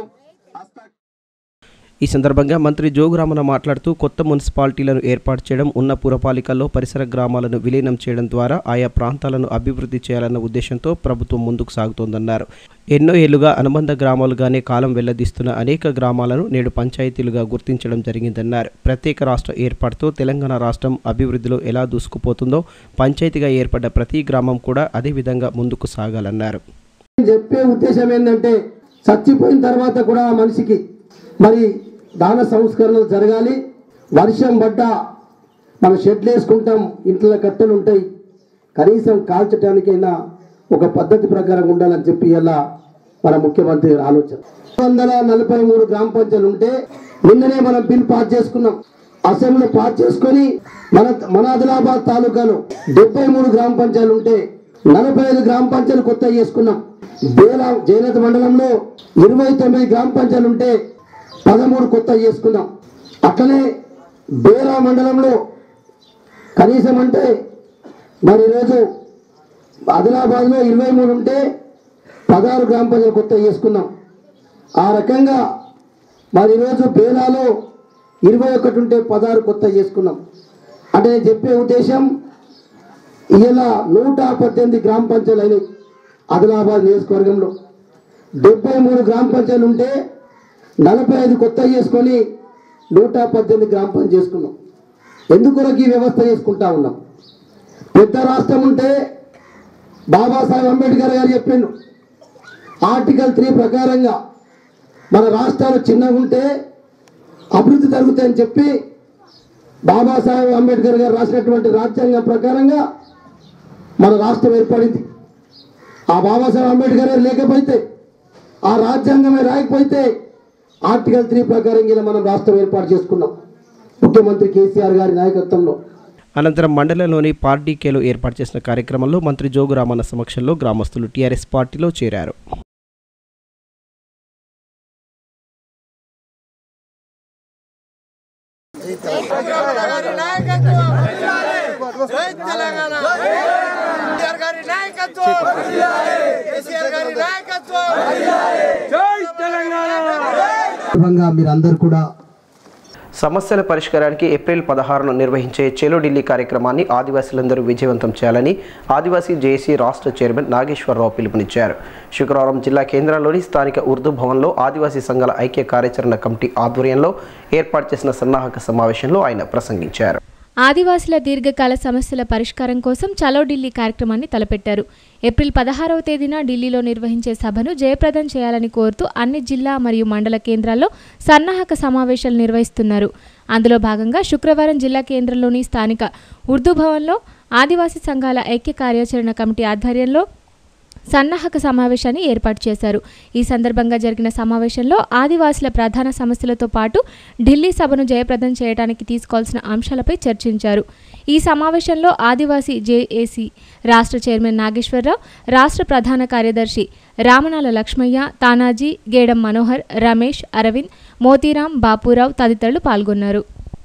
ఈ సందర్భంగా మంత్రి జోగురామన్న మాట్లాడుతూ కొత్త మున్సిపాలిటీలను ఏర్పాటు చేయడం ఉన్న పురపాలికల్లో పరిసర గ్రామాలను విలీనం చేయడం ద్వారా ఆయా ప్రాంతాలను అభివృద్ధి చేయాలన్న ఉద్దేశంతో ప్రభుత్వం ముందుకు సాగుతోందన్నారు ఎన్నో ఏళ్లుగా అనుబంధ గ్రామాలుగానే కాలం వెల్లదీస్తున్న అనేక గ్రామాలను నేడు పంచాయతీలుగా గుర్తించడం జరిగిందన్నారు ప్రత్యేక రాష్ట్ర ఏర్పాటుతో తెలంగాణ రాష్ట్రం అభివృద్ధిలో ఎలా దూసుకుపోతుందో పంచాయతీగా ఏర్పడ్డ ప్రతి గ్రామం కూడా అదే విధంగా ముందుకు సాగాలన్నారు చెప్పే ఉద్దేశం ఏంటంటే చచ్చిపోయిన తర్వాత కూడా ఆ మనిషికి మరి దాన సంస్కరణలు జరగాలి వర్షం పడ్డా మనం షెడ్లు వేసుకుంటాం ఇంట్లో కట్టెలు ఉంటాయి కనీసం కాల్చడానికైనా ఒక పద్ధతి ప్రకారం ఉండాలని చెప్పి ఇలా మన ముఖ్యమంత్రి గారి ఆలోచన వందల నలభై మూడు గ్రామ పంచాయతీలు ఉంటే నిన్ననే మనం బిల్ పాస్ చేసుకున్నాం అసెంబ్లీ పాస్ చేసుకొని మన మన ఆదిలాబాద్ తాలూకాలో డెబ్బై మూడు గ్రామ పంచాయతీలు ఉంటే నలభై ఐదు గ్రామ పంచాయతీలు కొత్త చేసుకున్నాం బేలా జయలలిత మండలంలో ఇరవై తొమ్మిది గ్రామ పంచాయతీలు ఉంటే పదమూడు కొత్త చేసుకున్నాం అట్లనే బేరా మండలంలో కనీసం అంటే మరి ఈరోజు ఆదిలాబాద్లో ఇరవై మూడు ఉంటే పదహారు గ్రామ పంచాయతీ కొత్త చేసుకున్నాం ఆ రకంగా మరి ఈరోజు బేలాలో ఇరవై ఒకటి ఉంటే పదహారు కొత్త చేసుకున్నాం అంటే నేను చెప్పే ఉద్దేశం ఇలా నూట పద్దెనిమిది గ్రామ పంచాయతీలు అయినాయి ఆదిలాబాద్ నియోజకవర్గంలో డెబ్బై మూడు గ్రామ పంచాయతీలు ఉంటే నలభై ఐదు కొత్త చేసుకొని నూట పద్దెనిమిది గ్రామ పంచాయతీ చేసుకున్నాం ఎందుకొరకు ఈ వ్యవస్థ చేసుకుంటా ఉన్నాం పెద్ద రాష్ట్రం ఉంటే బాబాసాహెబ్ అంబేద్కర్ గారు చెప్పిండు ఆర్టికల్ త్రీ ప్రకారంగా మన రాష్ట్రాలు చిన్నగా ఉంటే అభివృద్ధి జరుగుతాయని చెప్పి బాబాసాహెబ్ అంబేద్కర్ గారు రాసినటువంటి రాజ్యాంగం ప్రకారంగా మన రాష్ట్రం ఏర్పడింది ఆ బాబాసాహెబ్ అంబేద్కర్ గారు లేకపోతే ఆ రాజ్యాంగమే రాయకపోతే ఆర్టికల్ త్రీ ప్రకారం ఇలా మనం రాష్ట్రం ఏర్పాటు చేసుకున్నాం ముఖ్యమంత్రి కేసీఆర్ గారి నాయకత్వంలో అనంతరం మండలంలోని పార్టీకేలో ఏర్పాటు చేసిన కార్యక్రమంలో మంత్రి జోగు రామన్న సమక్షంలో గ్రామస్తులు టీఆర్ఎస్ పార్టీలో చేరారు సందర్భంగా మీరందరూ కూడా సమస్యల పరిష్కారానికి ఏప్రిల్ పదహారున నిర్వహించే చెలో ఢిల్లీ కార్యక్రమాన్ని ఆదివాసీలందరూ విజయవంతం చేయాలని ఆదివాసీ జేఏసీ రాష్ట్ర చైర్మన్ నాగేశ్వరరావు పిలుపునిచ్చారు శుక్రవారం జిల్లా కేంద్రంలోని స్థానిక ఉర్దూ భవన్లో ఆదివాసీ సంఘాల ఐక్య కార్యాచరణ కమిటీ ఆధ్వర్యంలో ఏర్పాటు చేసిన సన్నాహక సమావేశంలో ఆయన ప్రసంగించారు ఆదివాసుల దీర్ఘకాల సమస్యల పరిష్కారం కోసం చలో ఢిల్లీ కార్యక్రమాన్ని తలపెట్టారు ఏప్రిల్ పదహారవ తేదీన ఢిల్లీలో నిర్వహించే సభను జయప్రదం చేయాలని కోరుతూ అన్ని జిల్లా మరియు మండల కేంద్రాల్లో సన్నాహక సమావేశాలు నిర్వహిస్తున్నారు అందులో భాగంగా శుక్రవారం జిల్లా కేంద్రంలోని స్థానిక ఉర్దూ భవన్లో ఆదివాసీ సంఘాల ఐక్య కార్యాచరణ కమిటీ ఆధ్వర్యంలో సన్నాహక సమావేశాన్ని ఏర్పాటు చేశారు ఈ సందర్భంగా జరిగిన సమావేశంలో ఆదివాసుల ప్రధాన సమస్యలతో పాటు ఢిల్లీ సభను జయప్రదం చేయడానికి తీసుకోవాల్సిన అంశాలపై చర్చించారు ఈ సమావేశంలో ఆదివాసీ జేఏసీ రాష్ట్ర చైర్మన్ నాగేశ్వరరావు రాష్ట్ర ప్రధాన కార్యదర్శి రామనాల లక్ష్మయ్య తానాజీ గేడం మనోహర్ రమేష్ అరవింద్ మోతీరాం బాపురావు తదితరులు పాల్గొన్నారు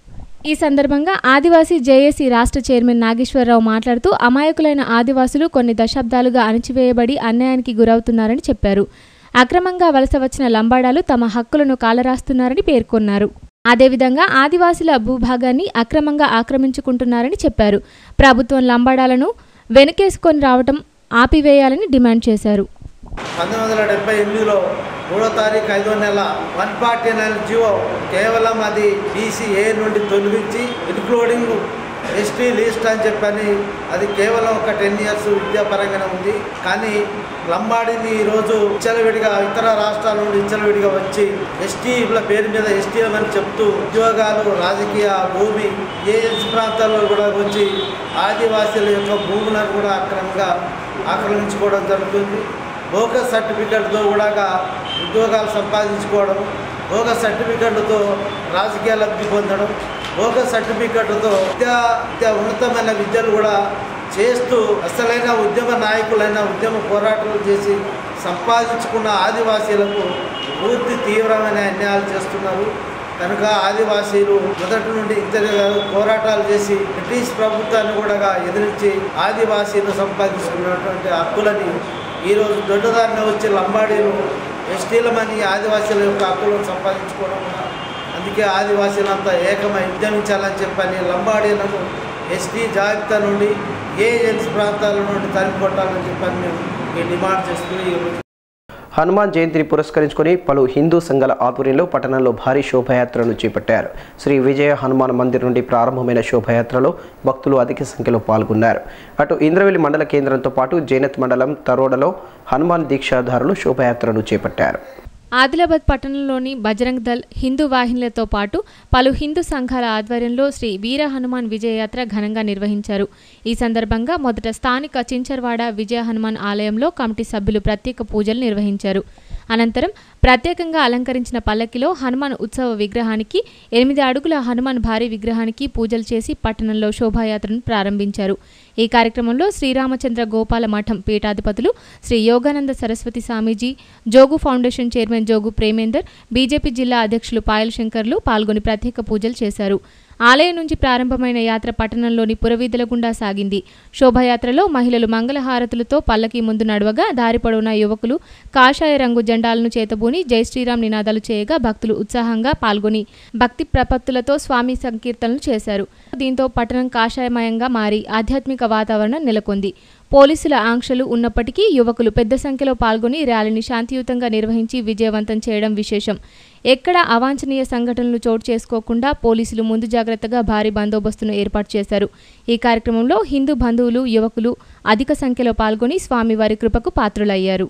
ఈ సందర్భంగా ఆదివాసీ జేఏసీ రాష్ట్ర చైర్మన్ నాగేశ్వరరావు మాట్లాడుతూ అమాయకులైన ఆదివాసులు కొన్ని దశాబ్దాలుగా అణచివేయబడి అన్యాయానికి గురవుతున్నారని చెప్పారు అక్రమంగా వలస వచ్చిన లంబాడాలు తమ హక్కులను కాలరాస్తున్నారని పేర్కొన్నారు అదేవిధంగా ఆదివాసుల భూభాగాన్ని అక్రమంగా ఆక్రమించుకుంటున్నారని చెప్పారు ప్రభుత్వం లంబాడాలను వెనుకేసుకొని రావటం ఆపివేయాలని డిమాండ్ చేశారు పంతొమ్మిది వందల డెబ్బై ఎనిమిదిలో మూడో తారీఖు ఐదో నెల వన్ ఫార్టీ నైన్ జియో కేవలం అది బీసీఏ నుండి తొలగించి ఇన్క్లూడింగ్ ఎస్టీ లిస్ట్ అని చెప్పని అది కేవలం ఒక టెన్ ఇయర్స్ విద్యాపరంగానే ఉంది కానీ లంబాడిని ఈరోజు ఇచ్చలవిడిగా ఇతర రాష్ట్రాల నుండి ఇచ్చలవిడిగా వచ్చి ఎస్టీల పేరు మీద ఎస్టీఎం అని చెప్తూ ఉద్యోగాలు రాజకీయ భూమి ఏజెన్సీ ప్రాంతాల్లో కూడా వచ్చి ఆదివాసీల యొక్క భూములను కూడా అక్రమంగా ఆక్రమించుకోవడం జరుగుతుంది బోగస్ సర్టిఫికెట్తో కూడా ఉద్యోగాలు సంపాదించుకోవడం బోగస్ సర్టిఫికెట్లతో రాజకీయ లబ్ధి పొందడం బోగస్ సర్టిఫికెట్లతో విద్యా విద్యా ఉన్నతమైన విద్యలు కూడా చేస్తూ అసలైన ఉద్యమ నాయకులైన ఉద్యమ పోరాటాలు చేసి సంపాదించుకున్న ఆదివాసీలకు పూర్తి తీవ్రమైన అన్యాయాలు చేస్తున్నారు కనుక ఆదివాసీలు మొదటి నుండి ఇంత పోరాటాలు చేసి బ్రిటిష్ ప్రభుత్వాన్ని కూడా ఎదిరించి ఆదివాసీలు సంపాదించుకున్నటువంటి హక్కులని ఈరోజు దొడ్డదారిన వచ్చి లంబాడీలు ఎస్టీలమని ఆదివాసీల యొక్క హక్కులను సంపాదించుకోవడం అందుకే ఆదివాసీలంతా ఏకమై ఉద్యమించాలని చెప్పని లంబాడీలను ఎస్టీ జాబితా నుండి ఏజెన్సీ ప్రాంతాల నుండి తరిమికొట్టాలని చెప్పని మేము ఈ డిమాండ్ చేస్తూ ఈరోజు హనుమాన్ జయంతిని పురస్కరించుకొని పలు హిందూ సంఘాల ఆధ్వర్యంలో పట్టణంలో భారీ శోభయాత్రను చేపట్టారు శ్రీ విజయ హనుమాన్ మందిర్ నుండి ప్రారంభమైన శోభయాత్రలో భక్తులు అధిక సంఖ్యలో పాల్గొన్నారు అటు ఇంద్రవెల్లి మండల కేంద్రంతో పాటు జైనత్ మండలం తరోడలో హనుమాన్ దీక్షాధారులు శోభయాత్రను చేపట్టారు ఆదిలాబాద్ పట్టణంలోని బజరంగ్ దల్ హిందూ వాహినులతో పాటు పలు హిందూ సంఘాల ఆధ్వర్యంలో శ్రీ వీర హనుమాన్ విజయయాత్ర ఘనంగా నిర్వహించారు ఈ సందర్భంగా మొదట స్థానిక చించర్వాడ విజయ హనుమాన్ ఆలయంలో కమిటీ సభ్యులు ప్రత్యేక పూజలు నిర్వహించారు అనంతరం ప్రత్యేకంగా అలంకరించిన పల్లకిలో హనుమాన్ ఉత్సవ విగ్రహానికి ఎనిమిది అడుగుల హనుమాన్ భారీ విగ్రహానికి పూజలు చేసి పట్టణంలో శోభాయాత్రను ప్రారంభించారు ఈ కార్యక్రమంలో శ్రీరామచంద్ర గోపాల మఠం పీఠాధిపతులు Sri Yogananda Saraswati Swamiji Jogu foundation chairman Jogu Premender BJP జిల్లా అధ్యక్షులు పాయల్ శంకర్లు పాల్గొని ప్రత్యేక పూజలు చేశారు ఆలయం నుంచి ప్రారంభమైన యాత్ర పట్టణంలోని పురవీధుల గుండా సాగింది శోభాయాత్రలో మహిళలు మంగళహారతులతో పల్లకి ముందు నడవగా దారి పొడవునా యువకులు కాషాయ రంగు జెండాలను చేతబూని జై శ్రీరామ్ నినాదాలు చేయగా భక్తులు ఉత్సాహంగా పాల్గొని భక్తి ప్రపత్తులతో స్వామి సంకీర్తనలు చేశారు దీంతో పట్టణం కాషాయమయంగా మారి ఆధ్యాత్మిక వాతావరణం నెలకొంది పోలీసుల ఆంక్షలు ఉన్నప్పటికీ యువకులు పెద్ద సంఖ్యలో పాల్గొని ర్యాలీని శాంతియుతంగా నిర్వహించి విజయవంతం చేయడం విశేషం ఎక్కడ అవాంఛనీయ సంఘటనలు చోటు చేసుకోకుండా పోలీసులు ముందు జాగ్రత్తగా భారీ బందోబస్తును ఏర్పాటు చేశారు ఈ కార్యక్రమంలో హిందూ బంధువులు యువకులు అధిక సంఖ్యలో పాల్గొని స్వామివారి కృపకు పాత్రులయ్యారు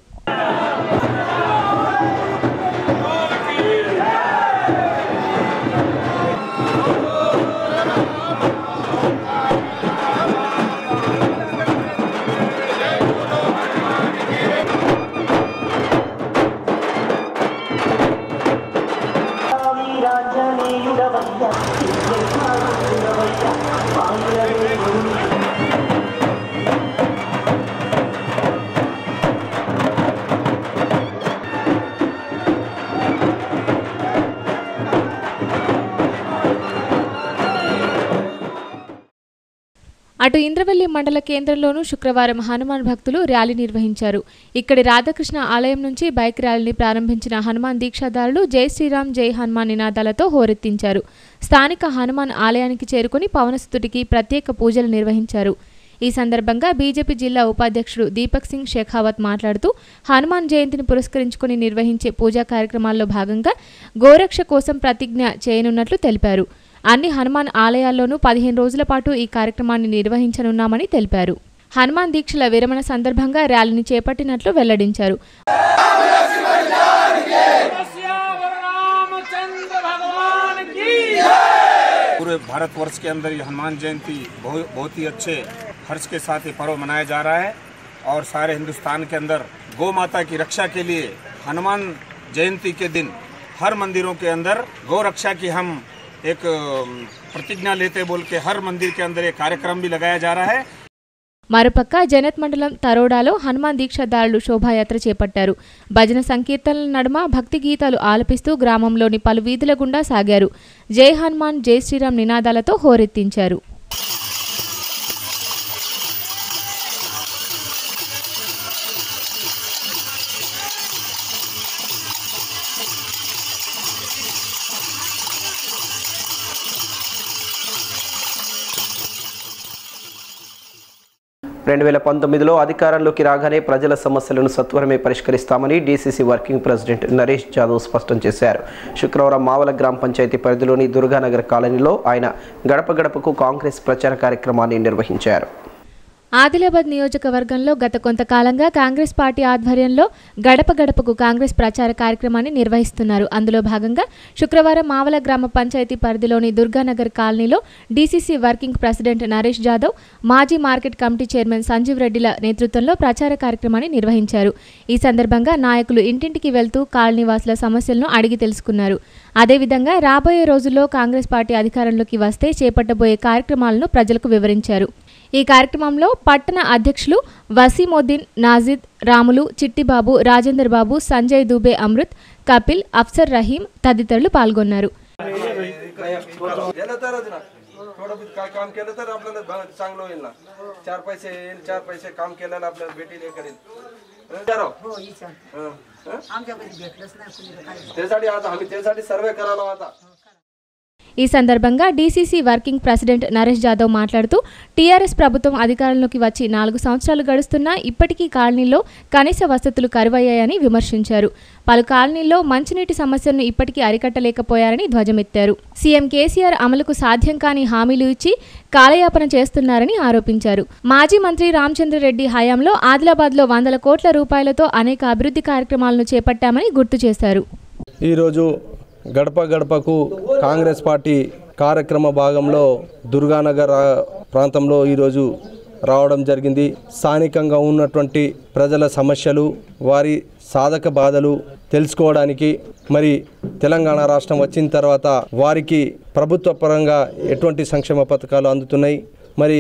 అటు ఇంద్రవెల్లి మండల కేంద్రంలోనూ శుక్రవారం హనుమాన్ భక్తులు ర్యాలీ నిర్వహించారు ఇక్కడి రాధాకృష్ణ ఆలయం నుంచి బైక్ ర్యాలీని ప్రారంభించిన హనుమాన్ దీక్షాదారులు జై శ్రీరామ్ జై హనుమాన్ నినాదాలతో హోరెత్తించారు స్థానిక హనుమాన్ ఆలయానికి చేరుకుని పవనస్తుడికి ప్రత్యేక పూజలు నిర్వహించారు ఈ సందర్భంగా బీజేపీ జిల్లా ఉపాధ్యక్షుడు దీపక్ సింగ్ షెఖావత్ మాట్లాడుతూ హనుమాన్ జయంతిని పురస్కరించుకుని నిర్వహించే పూజా కార్యక్రమాల్లో భాగంగా గోరక్ష కోసం ప్రతిజ్ఞ చేయనున్నట్లు తెలిపారు అన్ని హనుమాన్ ఆలయాల్లోనూ పదిహేను రోజుల పాటు ఈ కార్యక్రమాన్ని నిర్వహించనున్నామని తెలిపారు హనుమాన్ దీక్షల విరమణ సందర్భంగా ర్యాలీని చేపట్టినట్లు వెల్లడించారు पूरे भारतवर्ष के अंदर ये हनुमान जयंती बहुत बहुत ही अच्छे हर्ष के साथ ये पर्व मनाया जा रहा है और सारे हिंदुस्तान के अंदर गौ माता की रक्षा के लिए हनुमान जयंती के दिन हर मंदिरों के अंदर गौ रक्षा की हम एक अम, प्रतिज्ञा लेते बोल के हर मंदिर के अंदर एक कार्यक्रम भी लगाया जा रहा है మరోపక్క జనత్ మండలం తరోడాలో హనుమాన్ దీక్షాదారులు శోభాయాత్ర చేపట్టారు భజన సంకీర్తనల నడుమ భక్తి గీతాలు ఆలపిస్తూ గ్రామంలోని పలు వీధుల గుండా సాగారు జై హనుమాన్ జై శ్రీరామ్ నినాదాలతో హోరెత్తించారు రెండు వేల పంతొమ్మిదిలో అధికారంలోకి రాగానే ప్రజల సమస్యలను సత్వరమే పరిష్కరిస్తామని DCC working president Naresh Jadhav స్పష్టం చేశారు శుక్రవారం మావల గ్రామ పంచాయతీ పరిధిలోని దుర్గానగర్ కాలనీలో ఆయన గడప గడపకు కాంగ్రెస్ ప్రచార కార్యక్రమాన్ని నిర్వహించారు ఆదిలాబాద్ నియోజకవర్గంలో గత కొంతకాలంగా కాంగ్రెస్ పార్టీ ఆధ్వర్యంలో గడప గడపకు కాంగ్రెస్ ప్రచార కార్యక్రమాన్ని నిర్వహిస్తున్నారు అందులో భాగంగా శుక్రవారం మావల గ్రామ పంచాయతీ పరిధిలోని దుర్గానగర్ కాలనీలో DCC working president Naresh Jadhav మాజీ మార్కెట్ కమిటీ చైర్మన్ సంజీవ్ రెడ్డిల నేతృత్వంలో ప్రచార కార్యక్రమాన్ని నిర్వహించారు ఈ సందర్భంగా నాయకులు ఇంటింటికి వెళ్తూ కాలనీవాసుల సమస్యలను అడిగి తెలుసుకున్నారు అదేవిధంగా రాబోయే రోజుల్లో కాంగ్రెస్ పార్టీ అధికారంలోకి వస్తే చేపట్టబోయే కార్యక్రమాలను ప్రజలకు వివరించారు ఈ కార్యక్రమంలో పట్టణ అధ్యక్షులు వసీమోద్దీన్ నాజిద్ రాములు చిట్టిబాబు రాజేందర్ బాబు సంజయ్ దుబే అమృత్ కపిల్ అఫ్సర్ రహీం తదితరులు పాల్గొన్నారు गेलं तरच ना थोडं बहुत काय काम केलं तर आपल्याला ब- चांगलं होईल ना चार पैसे येईल चार पैसे काम केल्याला आपल्याला भेटील हे करेल हं, विचाराव. हं, हं? त्यासाठी आता आम्ही त्यासाठी सर्वे करायला आता ఈ సందర్భంగా DCC working president Naresh Jadhav మాట్లాడుతూ టీఆర్ఎస్ ప్రభుత్వం అధికారంలోకి వచ్చి నాలుగు సంవత్సరాలు గడుస్తున్నా ఇప్పటికీ కాలనీల్లో కనీస వసతులు కరువయ్యాయని విమర్శించారు పలు కాలనీల్లో మంచినీటి సమస్యలను ఇప్పటికీ అరికట్టలేకపోయారని ధ్వజమెత్తారు సీఎం కేసీఆర్ అమలుకు సాధ్యం కాని హామీలు ఇచ్చి కాలయాపన చేస్తున్నారని ఆరోపించారు మాజీ మంత్రి రామచంద్రరెడ్డి హయాంలో ఆదిలాబాద్లో వందల కోట్ల రూపాయలతో అనేక అభివృద్ధి కార్యక్రమాలను చేపట్టామని గుర్తు చేశారు ఈరోజు గడప గడపకు కాంగ్రెస్ పార్టీ కార్యక్రమ భాగంలో దుర్గానగర్ ఆ, ప్రాంతంలో ఈరోజు రావడం జరిగింది స్థానికంగా ఉన్నటువంటి ప్రజల సమస్యలు వారి సాధక బాధలు తెలుసుకోవడానికి మరి తెలంగాణ రాష్ట్రం వచ్చిన తర్వాత వారికి ప్రభుత్వ పరంగా ఎటువంటి సంక్షేమ పథకాలు అందుతున్నాయి మరి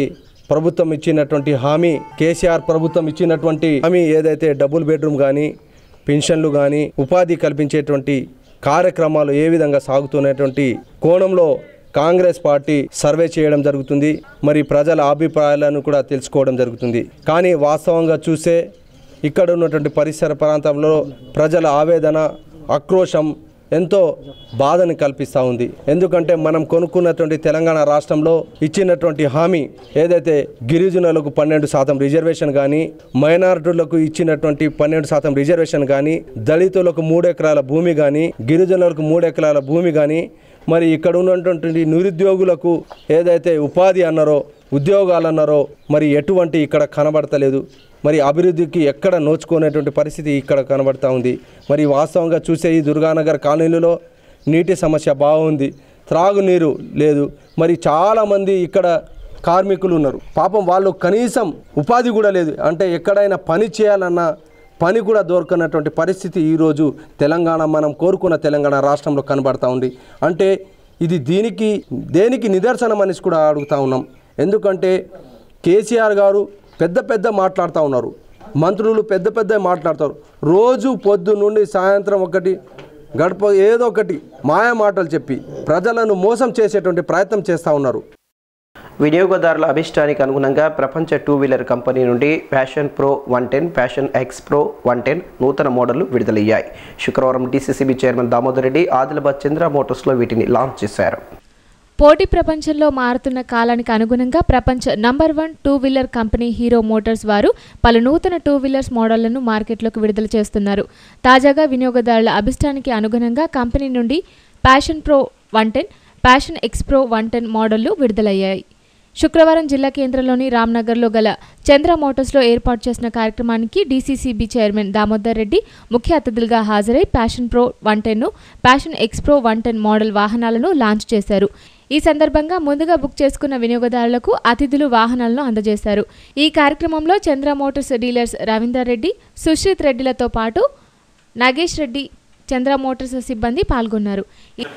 ప్రభుత్వం ఇచ్చినటువంటి హామీ కేసీఆర్ ప్రభుత్వం ఇచ్చినటువంటి హామీ ఏదైతే డబుల్ బెడ్రూమ్ కానీ పెన్షన్లు కానీ ఉపాధి కల్పించేటువంటి కార్యక్రమాలు ఏ విధంగా సాగుతున్నటువంటి కోణంలో కాంగ్రెస్ పార్టీ సర్వే చేయడం జరుగుతుంది మరి ప్రజల అభిప్రాయాలను కూడా తెలుసుకోవడం జరుగుతుంది కానీ వాస్తవంగా చూసే ఇక్కడ ఉన్నటువంటి పరిసర ప్రాంతంలో ప్రజల ఆవేదన ఆక్రోశం ఎంతో బాధని కల్పిస్తూ ఉంది ఎందుకంటే మనం కొనుక్కున్నటువంటి తెలంగాణ రాష్ట్రంలో ఇచ్చినటువంటి హామీ ఏదైతే గిరిజనులకు పన్నెండు శాతం రిజర్వేషన్ కానీ మైనారిటీలకు ఇచ్చినటువంటి పన్నెండు శాతం రిజర్వేషన్ కానీ దళితులకు మూడు ఎకరాల భూమి కానీ గిరిజనులకు మూడు ఎకరాల భూమి కానీ మరి ఇక్కడ ఉన్నటువంటి నిరుద్యోగులకు ఏదైతే ఉపాధి అన్నారో ఉద్యోగాలు అన్నారో మరి ఎటువంటి ఇక్కడ కనబడతలేదు మరి అభివృద్ధికి ఎక్కడ నోచుకునేటువంటి పరిస్థితి ఇక్కడ కనబడతా ఉంది మరి వాస్తవంగా చూసే ఈ దుర్గానగర్ కాలనీలలో నీటి సమస్య బాగుంది త్రాగునీరు లేదు మరి చాలామంది ఇక్కడ కార్మికులు ఉన్నారు పాపం వాళ్ళు కనీసం ఉపాధి కూడా లేదు అంటే ఎక్కడైనా పని చేయాలన్నా పని కూడా దొరకనటువంటి పరిస్థితి ఈరోజు తెలంగాణ మనం కోరుకున్న తెలంగాణ రాష్ట్రంలో కనబడతా ఉంది అంటే ఇది దీనికి దేనికి నిదర్శనం అనేసి కూడా అడుగుతా ఉన్నాం ఎందుకంటే కేసీఆర్ గారు పెద్ద పెద్ద మాట్లాడుతూ ఉన్నారు మంత్రులు పెద్ద పెద్ద మాట్లాడతారు రోజు పొద్దు నుండి సాయంత్రం ఒకటి గడప ఏదో ఒకటి మాయ మాటలు చెప్పి ప్రజలను మోసం చేసేటువంటి ప్రయత్నం చేస్తూ ఉన్నారు వినియోగదారుల అభిష్టానికి అనుగుణంగా ప్రపంచ టూ వీలర్ కంపెనీ నుండి passion pro one ten passion X pro one ten నూతన మోడళ్లు విడుదలయ్యాయి శుక్రవారం డీసీసీబీ చైర్మన్ దామోదర్ రెడ్డి ఆదిలాబాద్ చంద్ర మోటార్స్లో వీటిని లాంచ్ చేశారు పోటీ ప్రపంచంలో మారుతున్న కాలానికి అనుగుణంగా ప్రపంచ number one two wheeler company Hero Motors వారు పలు నూతన టూ వీలర్స్ మోడళ్లను మార్కెట్లోకి విడుదల చేస్తున్నారు తాజాగా వినియోగదారుల అభిష్టానికి అనుగుణంగా కంపెనీ నుండి passion pro one ten passion X pro one ten మోడళ్లు విడుదలయ్యాయి శుక్రవారం జిల్లా కేంద్రంలోని రామ్నగర్లో గల చంద్ర మోటార్స్లో ఏర్పాటు చేసిన కార్యక్రమానికి డీసీసీబీ చైర్మన్ దామోదర్ రెడ్డి ముఖ్య అతిథులుగా హాజరై ప్యాషన్ ప్రో వన్ టెన్ను passion X pro one ten model వాహనాలను లాంచ్ చేశారు ఈ సందర్భంగా ముందుగా బుక్ చేసుకున్న వినియోగదారులకు అతిథులు వాహనాలను అందజేశారు ఈ కార్యక్రమంలో చంద్ర మోటార్స్ డీలర్స్ రవీందర్ రెడ్డి సుశ్రీత్ రెడ్డిలతో పాటు నాగేష్ రెడ్డి చంద్ర మోటార్స్ సిబ్బంది పాల్గొన్నారు ఈ-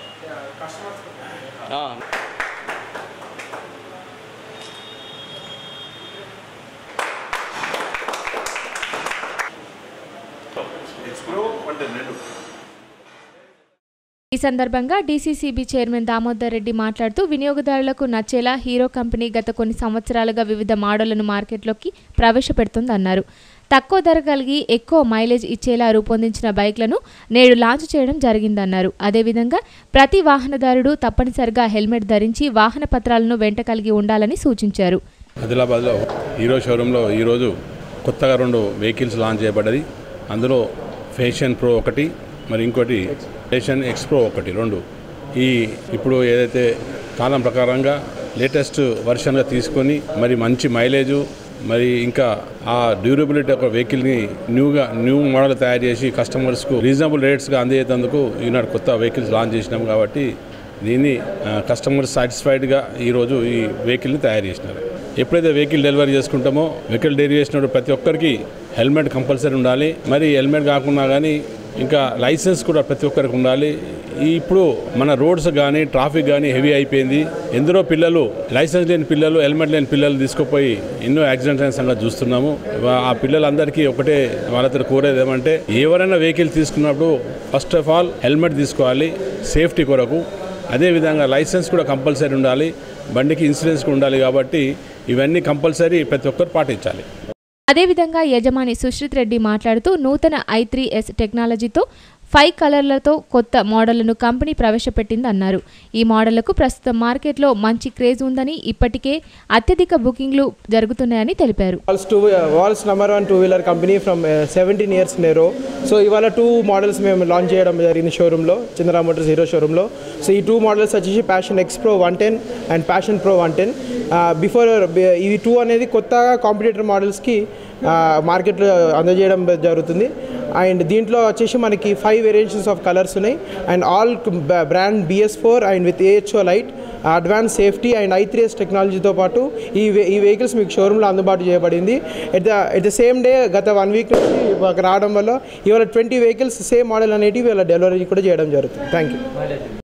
ఈ సందర్భంగా డీసీసీబీ చైర్మన్ దామోదర్ రెడ్డి మాట్లాడుతూ వినియోగదారులకు నచ్చేలా హీరో కంపెనీ గత కొన్ని సంవత్సరాలుగా వివిధ మోడళ్లను మార్కెట్లోకి ప్రవేశపెడుతోందన్నారు తక్కువ ధర కలిగి ఎక్కువ మైలేజ్ ఇచ్చేలా రూపొందించిన బైక్లను నేడు లాంచ్ చేయడం జరిగిందన్నారు అదేవిధంగా ప్రతి వాహనదారుడు తప్పనిసరిగా హెల్మెట్ ధరించి వాహన పత్రాలను వెంట కలిగి ఉండాలని సూచించారు ఆదిలాబాద్లో హీరో షోరూంలో ఈరోజు కొత్తగా రెండు వెహికల్స్ లాంచ్ చేయబడ్డది అందులో ఫేషన్ ప్రో ఒకటి మరి ఇంకోటి ఫేషన్ ఎక్స్ ప్రో ఒకటి రెండు ఈ ఇప్పుడు ఏదైతే కాలం ప్రకారంగా లేటెస్ట్ వర్షన్గా తీసుకొని మరి మంచి మైలేజు మరి ఇంకా ఆ డ్యూరబిలిటీ ఒక వెహికల్ని న్యూగా న్యూ మోడల్ తయారు చేసి కస్టమర్స్కు రీజనబుల్ రేట్స్గా అందజేసేందుకు ఈనాడు కొత్త వెహికల్స్ లాంచ్ చేసినాం కాబట్టి దీన్ని కస్టమర్ సాటిస్ఫైడ్గా ఈరోజు ఈ వెహికల్ని తయారు చేసినారు ఎప్పుడైతే వెహికల్ డెలివరీ చేసుకుంటామో వెహికల్ డెలివరీ చేసినప్పుడు ప్రతి ఒక్కరికి హెల్మెట్ కంపల్సరీ ఉండాలి మరి హెల్మెట్ కాకుండా కానీ ఇంకా లైసెన్స్ కూడా ప్రతి ఒక్కరికి ఉండాలి ఈ ఇప్పుడు మన రోడ్స్ కానీ ట్రాఫిక్ కానీ హెవీ అయిపోయింది ఎందరో పిల్లలు లైసెన్స్ లేని పిల్లలు హెల్మెట్ లేని పిల్లలు తీసుకుపోయి ఎన్నో యాక్సిడెంట్స్ అయిన సంగతి చూస్తున్నాము వా- ఆ పిల్లలందరికీ ఒకటే వాళ్ళతో కోరేది ఏమంటే ఎవరైనా వెహికల్ తీసుకున్నప్పుడు ఫస్ట్ ఆఫ్ ఆల్ హెల్మెట్ తీసుకోవాలి సేఫ్టీ కొరకు అదేవిధంగా లైసెన్స్ కూడా కంపల్సరీ ఉండాలి బండికి ఇన్సూరెన్స్ కూడా ఉండాలి కాబట్టి ఇవన్నీ కంపల్సరీ ప్రతి ఒక్కరు పాటించాలి అదేవిధంగా యజమాని సుశ్రిత్ రెడ్డి మాట్లాడుతూ నూతన ఐ త్రీ ఎస్ టెక్నాలజీతో ఫైవ్ కలర్లతో కొత్త మోడళ్లను కంపెనీ ప్రవేశపెట్టిందన్నారు ఈ మోడళ్లకు ప్రస్తుతం మార్కెట్లో మంచి క్రేజ్ ఉందని ఇప్పటికే అత్యధిక బుకింగ్లు జరుగుతున్నాయని తెలిపారు world's two world's number one two wheeler company from seventeen years నేరో సో ఇవాళ టూ మోడల్స్ మేము లాంచ్ చేయడం జరిగింది షోరూంలో చంద్ర మోటార్స్ హీరో షోరూంలో సో ఈ టూ మోడల్స్ వచ్చేసి passion X pro one ten and passion pro one ten before ఇవి టూ అనేది కొత్తగా కాంపిటేటర్ మోడల్స్కి మార్కెట్లో అందజేయడం జరుగుతుంది అండ్ దీంట్లో వచ్చేసి మనకి ఫైవ్ వేరియేషన్స్ ఆఫ్ కలర్స్ ఉన్నాయి and all brand BS four and with AHO light advance safety and I three S టెక్నాలజీతో పాటు ఈ వే- ఈ వెహికల్స్ మీకు షోరూంలో అందుబాటు చేయబడింది at the at the same day గత వన్ వీక్ నుంచి మాకు రావడం వల్ల ఇవాళ ట్వంటీ వెహికల్స్ సేమ్ మోడల్ అనేటివి ఇవాళ డెలివరీ కూడా చేయడం జరుగుతుంది థ్యాంక్ యూ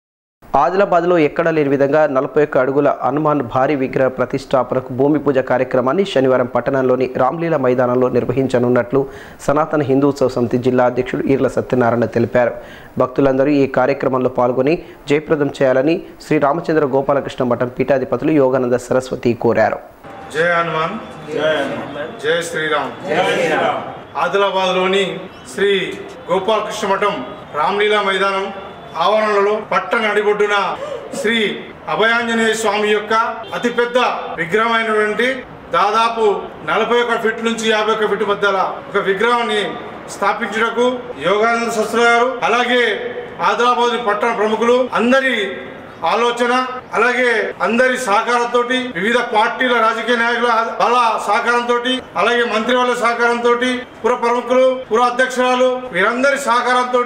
ఆదిలాబాద్లో ఎక్కడా లేని విధంగా నలభై ఒక్క అడుగుల హనుమాన్ భారీ విగ్రహ ప్రతిష్టాపనకు భూమి పూజ కార్యక్రమాన్ని శనివారం పట్టణంలోని రామ్లీల మైదానంలో నిర్వహించనున్నట్లు సనాతన హిందూత్సవ సమితి జిల్లా అధ్యక్షుడు ఈర్ల సత్యనారాయణ తెలిపారు భక్తులందరూ ఈ కార్యక్రమంలో పాల్గొని జయప్రదం చేయాలని శ్రీ రామచంద్ర గోపాలకృష్ణ మఠం పీఠాధిపతులు యోగానంద సరస్వతి కోరారు జయ హనుమాన్ జయ శ్రీరామ్ ఆదిలాబాద్ లోని శ్రీ గోపాలకృష్ణ మఠం రామ్లీలా మైదానం ఆవరణలో పట్టణ నడిబొడ్డున శ్రీ అభయాంజనేయ స్వామి యొక్క అతిపెద్ద విగ్రహమైనటువంటి దాదాపు నలభై ఒక ఫీట్ నుంచి యాభై ఒక ఫీట్ మధ్యలో ఒక విగ్రహాన్ని స్థాపించుటకు యోగానంద శాస్త్రి గారు అలాగే ఆదిలాబాద్ పట్టణ ప్రముఖులు అందరి ఆలోచన అలాగే అందరి సహకారంతో వివిధ పార్టీల రాజకీయ నాయకుల బల సహకారంతో అలాగే మంత్రి వాళ్ళ సహకారంతో పుర ప్రముఖులు పుర అధ్యక్షురాలు వీరందరి సహకారంతో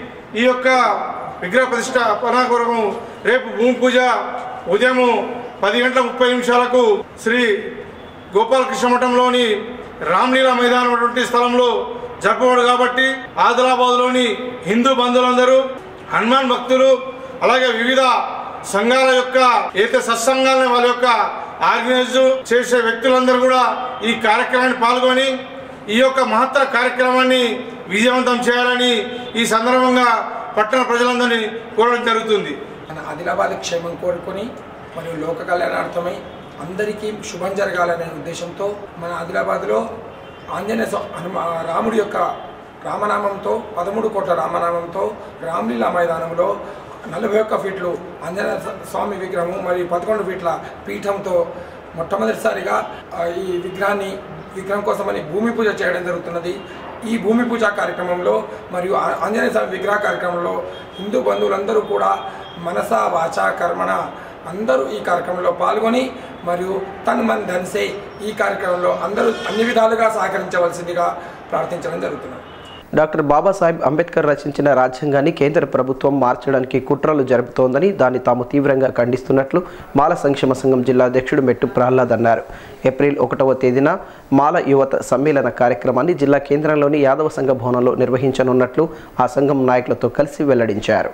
ఈ యొక్క విగ్రహ ప్రతిష్టాపన కొరకు రేపు భూమి పూజ ఉదయం పది గంటల ముప్పై నిమిషాలకు శ్రీ గోపాలకృష్ణ మఠంలోని రామ్లీలా మైదానం అటువంటి స్థలంలో జరపబడు కాబట్టి ఆదిలాబాద్లోని హిందూ బంధువులందరూ హనుమాన్ భక్తులు అలాగే వివిధ సంఘాల యొక్క ఏదైతే సత్సంగాలని వాళ్ళ యొక్క ఆర్గనైజ్ చేసే వ్యక్తులందరూ కూడా ఈ కార్యక్రమాన్ని పాల్గొని ఈ యొక్క మహత్తర కార్యక్రమాన్ని విజయవంతం చేయాలని ఈ సందర్భంగా పట్టణ ప్రజలందరినీ కోరడం జరుగుతుంది మన ఆదిలాబాద్ క్షేమం కోరుకొని మరియు లోక కళ్యాణార్థమై అందరికీ శుభం జరగాలనే ఉద్దేశంతో మన ఆదిలాబాద్లో ఆంజనేయ స్వా- హనుమ రాముడి యొక్క రామనామంతో పదమూడు కోట్ల రామనామంతో రామ్లీలా మైదానంలో నలభై ఒక్క ఫీట్లు ఆంజనేయ స్వ- స్వామి విగ్రహము మరియు పదకొండు ఫీట్ల పీఠంతో మొట్టమొదటిసారిగా ఆ, ఈ విగ్రహాన్ని విగ్రహం కోసమని భూమి పూజ చేయడం జరుగుతున్నది ఈ భూమి పూజ కార్యక్రమంలో మరియు ఆ- ఆంజనేయ స్వామి విగ్రహ కార్యక్రమంలో హిందూ బంధువులందరూ కూడా మనస వాచ కర్మణ అందరూ ఈ కార్యక్రమంలో పాల్గొని మరియు తను మన ధన్సే ఈ కార్యక్రమంలో అందరూ అన్ని విధాలుగా సహకరించవలసిందిగా ప్రార్థించడం జరుగుతున్నది డాక్టర్ బాబాసాహెబ్ అంబేద్కర్ రచించిన రాజ్యాంగాన్ని కేంద్ర ప్రభుత్వం మార్చడానికి కుట్రలు జరుపుతోందని దాన్ని తాము తీవ్రంగా ఖండిస్తున్నట్లు మాల సంక్షేమ సంఘం జిల్లా అధ్యక్షుడు మెట్టు ప్రహ్లాద్ అన్నారు ఏప్రిల్ ఒకటవ తేదీన మాల యువత సమ్మేళన కార్యక్రమాన్ని జిల్లా కేంద్రంలోని యాదవ సంఘ భవనంలో నిర్వహించనున్నట్లు ఆ సంఘం నాయకులతో కలిసి వెల్లడించారు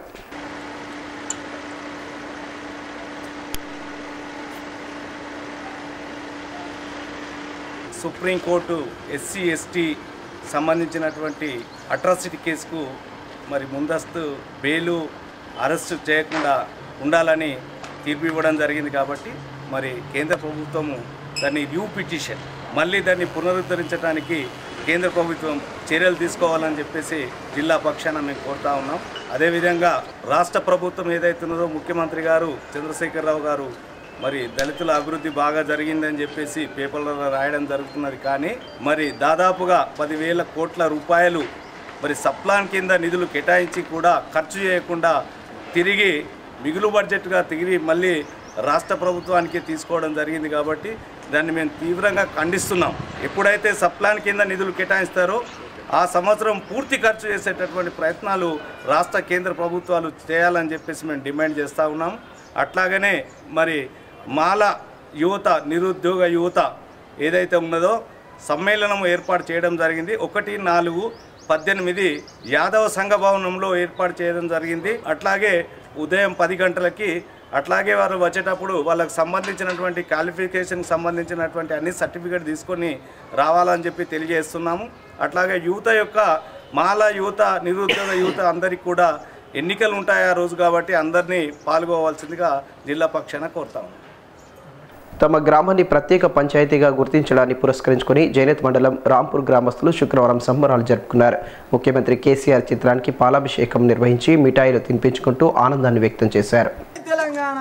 సుప్రీంకోర్టు ఎస్సీ ఎస్టీ సంబంధించినటువంటి అట్రాసిటీ కేసుకు మరి ముందస్తు బెయిలు అరెస్టు చేయకుండా ఉండాలని తీర్పు ఇవ్వడం జరిగింది కాబట్టి మరి కేంద్ర ప్రభుత్వము దాన్ని న్యూ పిటిషన్ మళ్ళీ దాన్ని పునరుద్ధరించడానికి కేంద్ర ప్రభుత్వం చర్యలు తీసుకోవాలని చెప్పేసి జిల్లా పక్షాన మేము కోరుతా ఉన్నాం అదేవిధంగా రాష్ట్ర ప్రభుత్వం ఏదైతున్నదో ముఖ్యమంత్రి గారు చంద్రశేఖరరావు గారు మరి దళితుల అభివృద్ధి బాగా జరిగిందని చెప్పేసి పేపర్లలో రాయడం జరుగుతున్నది కానీ మరి దాదాపుగా పదివేల కోట్ల రూపాయలు మరి సప్లాన్ కింద నిధులు కేటాయించి కూడా ఖర్చు చేయకుండా తిరిగి మిగులు బడ్జెట్గా తిరిగి మళ్ళీ రాష్ట్ర ప్రభుత్వానికి తీసుకోవడం జరిగింది కాబట్టి దాన్ని మేము తీవ్రంగా ఖండిస్తున్నాం ఎప్పుడైతే సప్లాన్ కింద నిధులు కేటాయిస్తారో ఆ సంవత్సరం పూర్తి ఖర్చు చేసేటటువంటి ప్రయత్నాలు రాష్ట్ర కేంద్ర ప్రభుత్వాలు చేయాలని చెప్పేసి మేము డిమాండ్ చేస్తూ ఉన్నాం అట్లాగనే మరి మాల యువత నిరుద్యోగ యువత ఏదైతే ఉన్నదో సమ్మేళనం ఏర్పాటు చేయడం జరిగింది ఒకటి నాలుగు పద్దెనిమిది యాదవ సంఘ భవనంలో ఏర్పాటు చేయడం జరిగింది అట్లాగే ఉదయం పది గంటలకి అట్లాగే వారు వచ్చేటప్పుడు వాళ్ళకి సంబంధించినటువంటి క్వాలిఫికేషన్కి సంబంధించినటువంటి అన్ని సర్టిఫికేట్ తీసుకొని రావాలని చెప్పి తెలియజేస్తున్నాము అట్లాగే యువత యొక్క మాల యువత నిరుద్యోగ యువత అందరికీ కూడా ఎన్నికలు ఉంటాయి ఆ రోజు కాబట్టి అందరినీ పాల్గొవలసిందిగా జిల్లా పక్షాన కోరుతాము తమ గ్రామాన్ని ప్రత్యేక పంచాయతీగా గుర్తించడాన్ని పురస్కరించుకొని జైనత్ మండలం రాంపూర్ గ్రామస్తులు శుక్రవారం సంబరాలు జరుపుకున్నారు ముఖ్యమంత్రి కేసీఆర్ చిత్రానికి పాలాభిషేకం నిర్వహించి మిఠాయిలు తినిపించుకుంటూ ఆనందాన్ని వ్యక్తం చేశారు తెలంగాణ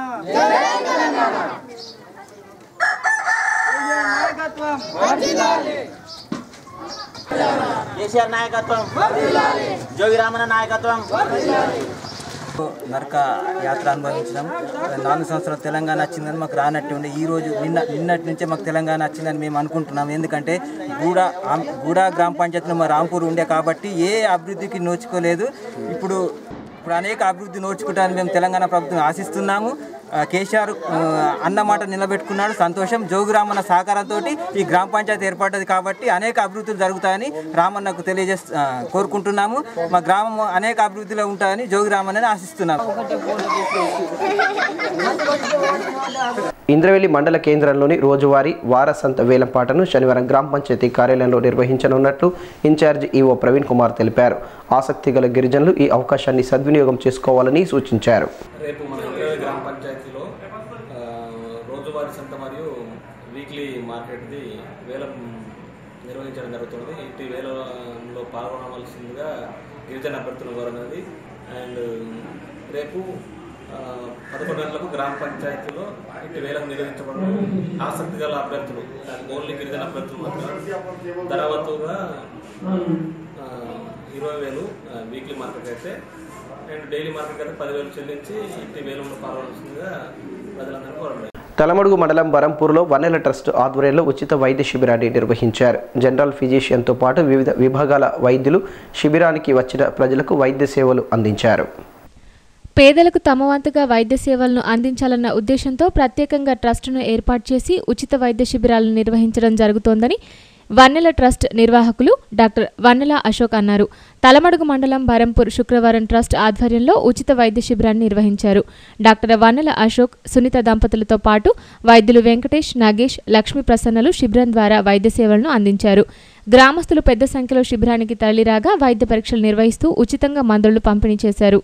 కేసీఆర్ నాయకత్వం జోగి రామన్న నాయకత్వం నరక యాత్ర అనుభవించినాం నాలుగు సంవత్సరాలు తెలంగాణ వచ్చిందని మాకు రానట్టు ఉండే ఈ రోజు నిన్న నిన్నటి నుంచే మాకు తెలంగాణ వచ్చిందని మేము అనుకుంటున్నాం ఎందుకంటే గూడ ఆమ్- గూడ గ్రామ పంచాయతీలో మా రాంపూర్ ఉండే కాబట్టి ఏ అభివృద్ధికి నోచుకోలేదు ఇప్పుడు ఇప్పుడు అనేక అభివృద్ధి నోచుకుంటారని మేము తెలంగాణ ప్రభుత్వం ఆశిస్తున్నాము ఆ, కేసీఆర్ ఆ, అన్నమాట నిలబెట్టుకున్నాడు సంతోషం జోగు రామన్న సహకారంతో ఈ గ్రామ పంచాయతీ ఏర్పడ్డది కాబట్టి అనేక అభివృద్ధులు జరుగుతాయని రామన్నకు తెలియజేస్ ఆ, కోరుకుంటున్నాము మా గ్రామం అనేక అభివృద్ధిలో ఉంటాయని జోగి రామన్నని ఆశిస్తున్నాము ఇంద్రవెల్లి మండల కేంద్రంలోని రోజువారీ వారసంత వేలంపాటను శనివారం గ్రామ పంచాయతీ కార్యాలయంలో నిర్వహించనున్నట్లు ఇన్ఛార్జ్ ఈఓ ప్రవీణ్ కుమార్ తెలిపారు ఆసక్తి గల గిరిజనులు ఈ అవకాశాన్ని సద్వినియోగం చేసుకోవాలని సూచించారు రేపు మన ఇంద్రవెల్లి గ్రామ పంచాయతీలో ఆ, రోజువారీ సంత మరియు వీక్లీ మార్కెట్ది వేలం నిర్వహించడం జరుగుతుంది ఇటు వేలంలో పాల్గొనవలసిందిగా గిరిజన అభ్యర్థులు కోరనది అండ్ రేపు ఆ, పదకొండు గంటలకు గ్రామ పంచాయతీలో ఇటు వేలం నిర్వహించబడిన ఆసక్తి గల అభ్యర్థులు ఓన్లీ గిరిజన అభ్యర్థులు మాత్రం ధరావత్తుగా ఆ, ఇరవై వేలు వీక్లీ మార్కెట్ అయితే అండ్ డైలీ మార్కెట్ అయితే పదివేలు చెల్లించి ఇంటి వేలంలో పాల్గొనాల్సిందిగా ప్రజలందరినీ కోరడం తలమడుగు మండలం బరంపూర్లో వన్నెల ట్రస్ట్ ఆధ్వర్యంలో ఉచిత వైద్య శిబిరాన్ని నిర్వహించారు జనరల్ ఫిజిషియన్తో పాటు వివిధ విభాగాల వైద్యులు శిబిరానికి వచ్చిన ప్రజలకు వైద్య సేవలు అందించారు పేదలకు తమ వంతుగా వైద్య సేవలను అందించాలన్న ఉద్దేశంతో ప్రత్యేకంగా ట్రస్టును ఏర్పాటు చేసి ఉచిత వైద్య శిబిరాలను నిర్వహించడం జరుగుతోందని వన్నెల ట్రస్ట్ నిర్వాహకులు డాక్టర్ వన్నెల అశోక్ అన్నారు తలమడుగు మండలం బరంపూర్ శుక్రవారం ట్రస్ట్ ఆధ్వర్యంలో ఉచిత వైద్య శిబిరాన్ని నిర్వహించారు డాక్టర్ వన్నెల అశోక్ సునీత దంపతులతో పాటు వైద్యులు వెంకటేష్ నాగేష్ లక్ష్మీ ప్రసన్నలు శిబిరం ద్వారా వైద్య సేవలను అందించారు గ్రామస్తులు పెద్ద సంఖ్యలో శిబిరానికి తరలిరాగా వైద్య పరీక్షలు నిర్వహిస్తూ ఉచితంగా మందులు పంపిణీ చేశారు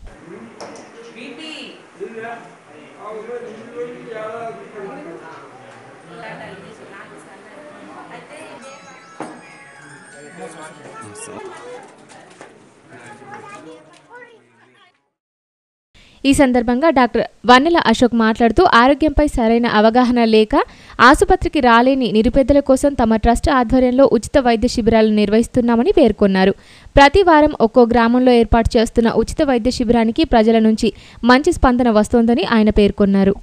ఈ సందర్భంగా డాక్టర్ వన్నెల అశోక్ మాట్లాడుతూ ఆరోగ్యంపై సరైన అవగాహన లేక ఆసుపత్రికి రాలేని నిరుపేదల కోసం తమ ట్రస్ట్ ఆధ్వర్యంలో ఉచిత వైద్య శిబిరాలు నిర్వహిస్తున్నామని పేర్కొన్నారు ప్రతి వారం ఒక్కో గ్రామంలో ఏర్పాటు చేస్తున్న ఉచిత వైద్య శిబిరానికి ప్రజల నుంచి మంచి స్పందన వస్తోందని ఆయన పేర్కొన్నారు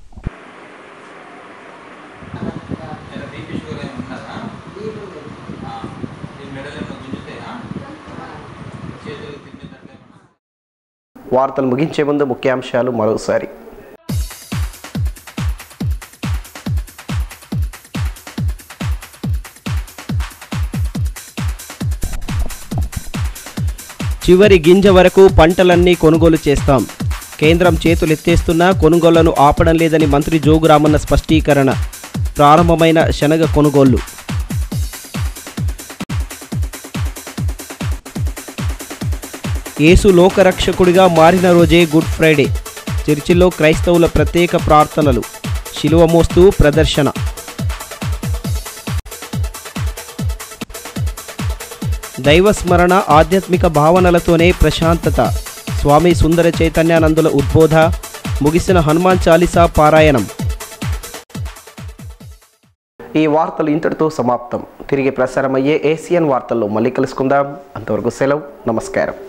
వార్తలు ముగించే ముందు ముఖ్యాంశాలు మరోసారి చివరి గింజ వరకు పంటలన్నీ కొనుగోలు చేస్తాం కేంద్రం చేతులెత్తేస్తున్నా కొనుగోళ్లను ఆపడం లేదని మంత్రి జోగురామన్న స్పష్టీకరణ ప్రారంభమైన శనగ కొనుగోళ్లు యేసు లోకరక్షకుడిగా మారిన రోజే గుడ్ ఫ్రైడే చర్చిల్లో క్రైస్తవుల ప్రత్యేక ప్రార్థనలు శిలువ మోస్తూ ప్రదర్శన దైవస్మరణ ఆధ్యాత్మిక భావనలతోనే ప్రశాంతత స్వామి సుందర చైతన్యానందుల ఉద్బోధ ముగిసిన హనుమాన్ చాలీసా పారాయణం ఈ వార్తలు ఇంతటితో సమాప్తం తిరిగి ప్రసారమయ్యే ఏసియన్ వార్తల్లో మళ్ళీ కలుసుకుందాం అంతవరకు సెలవు నమస్కారం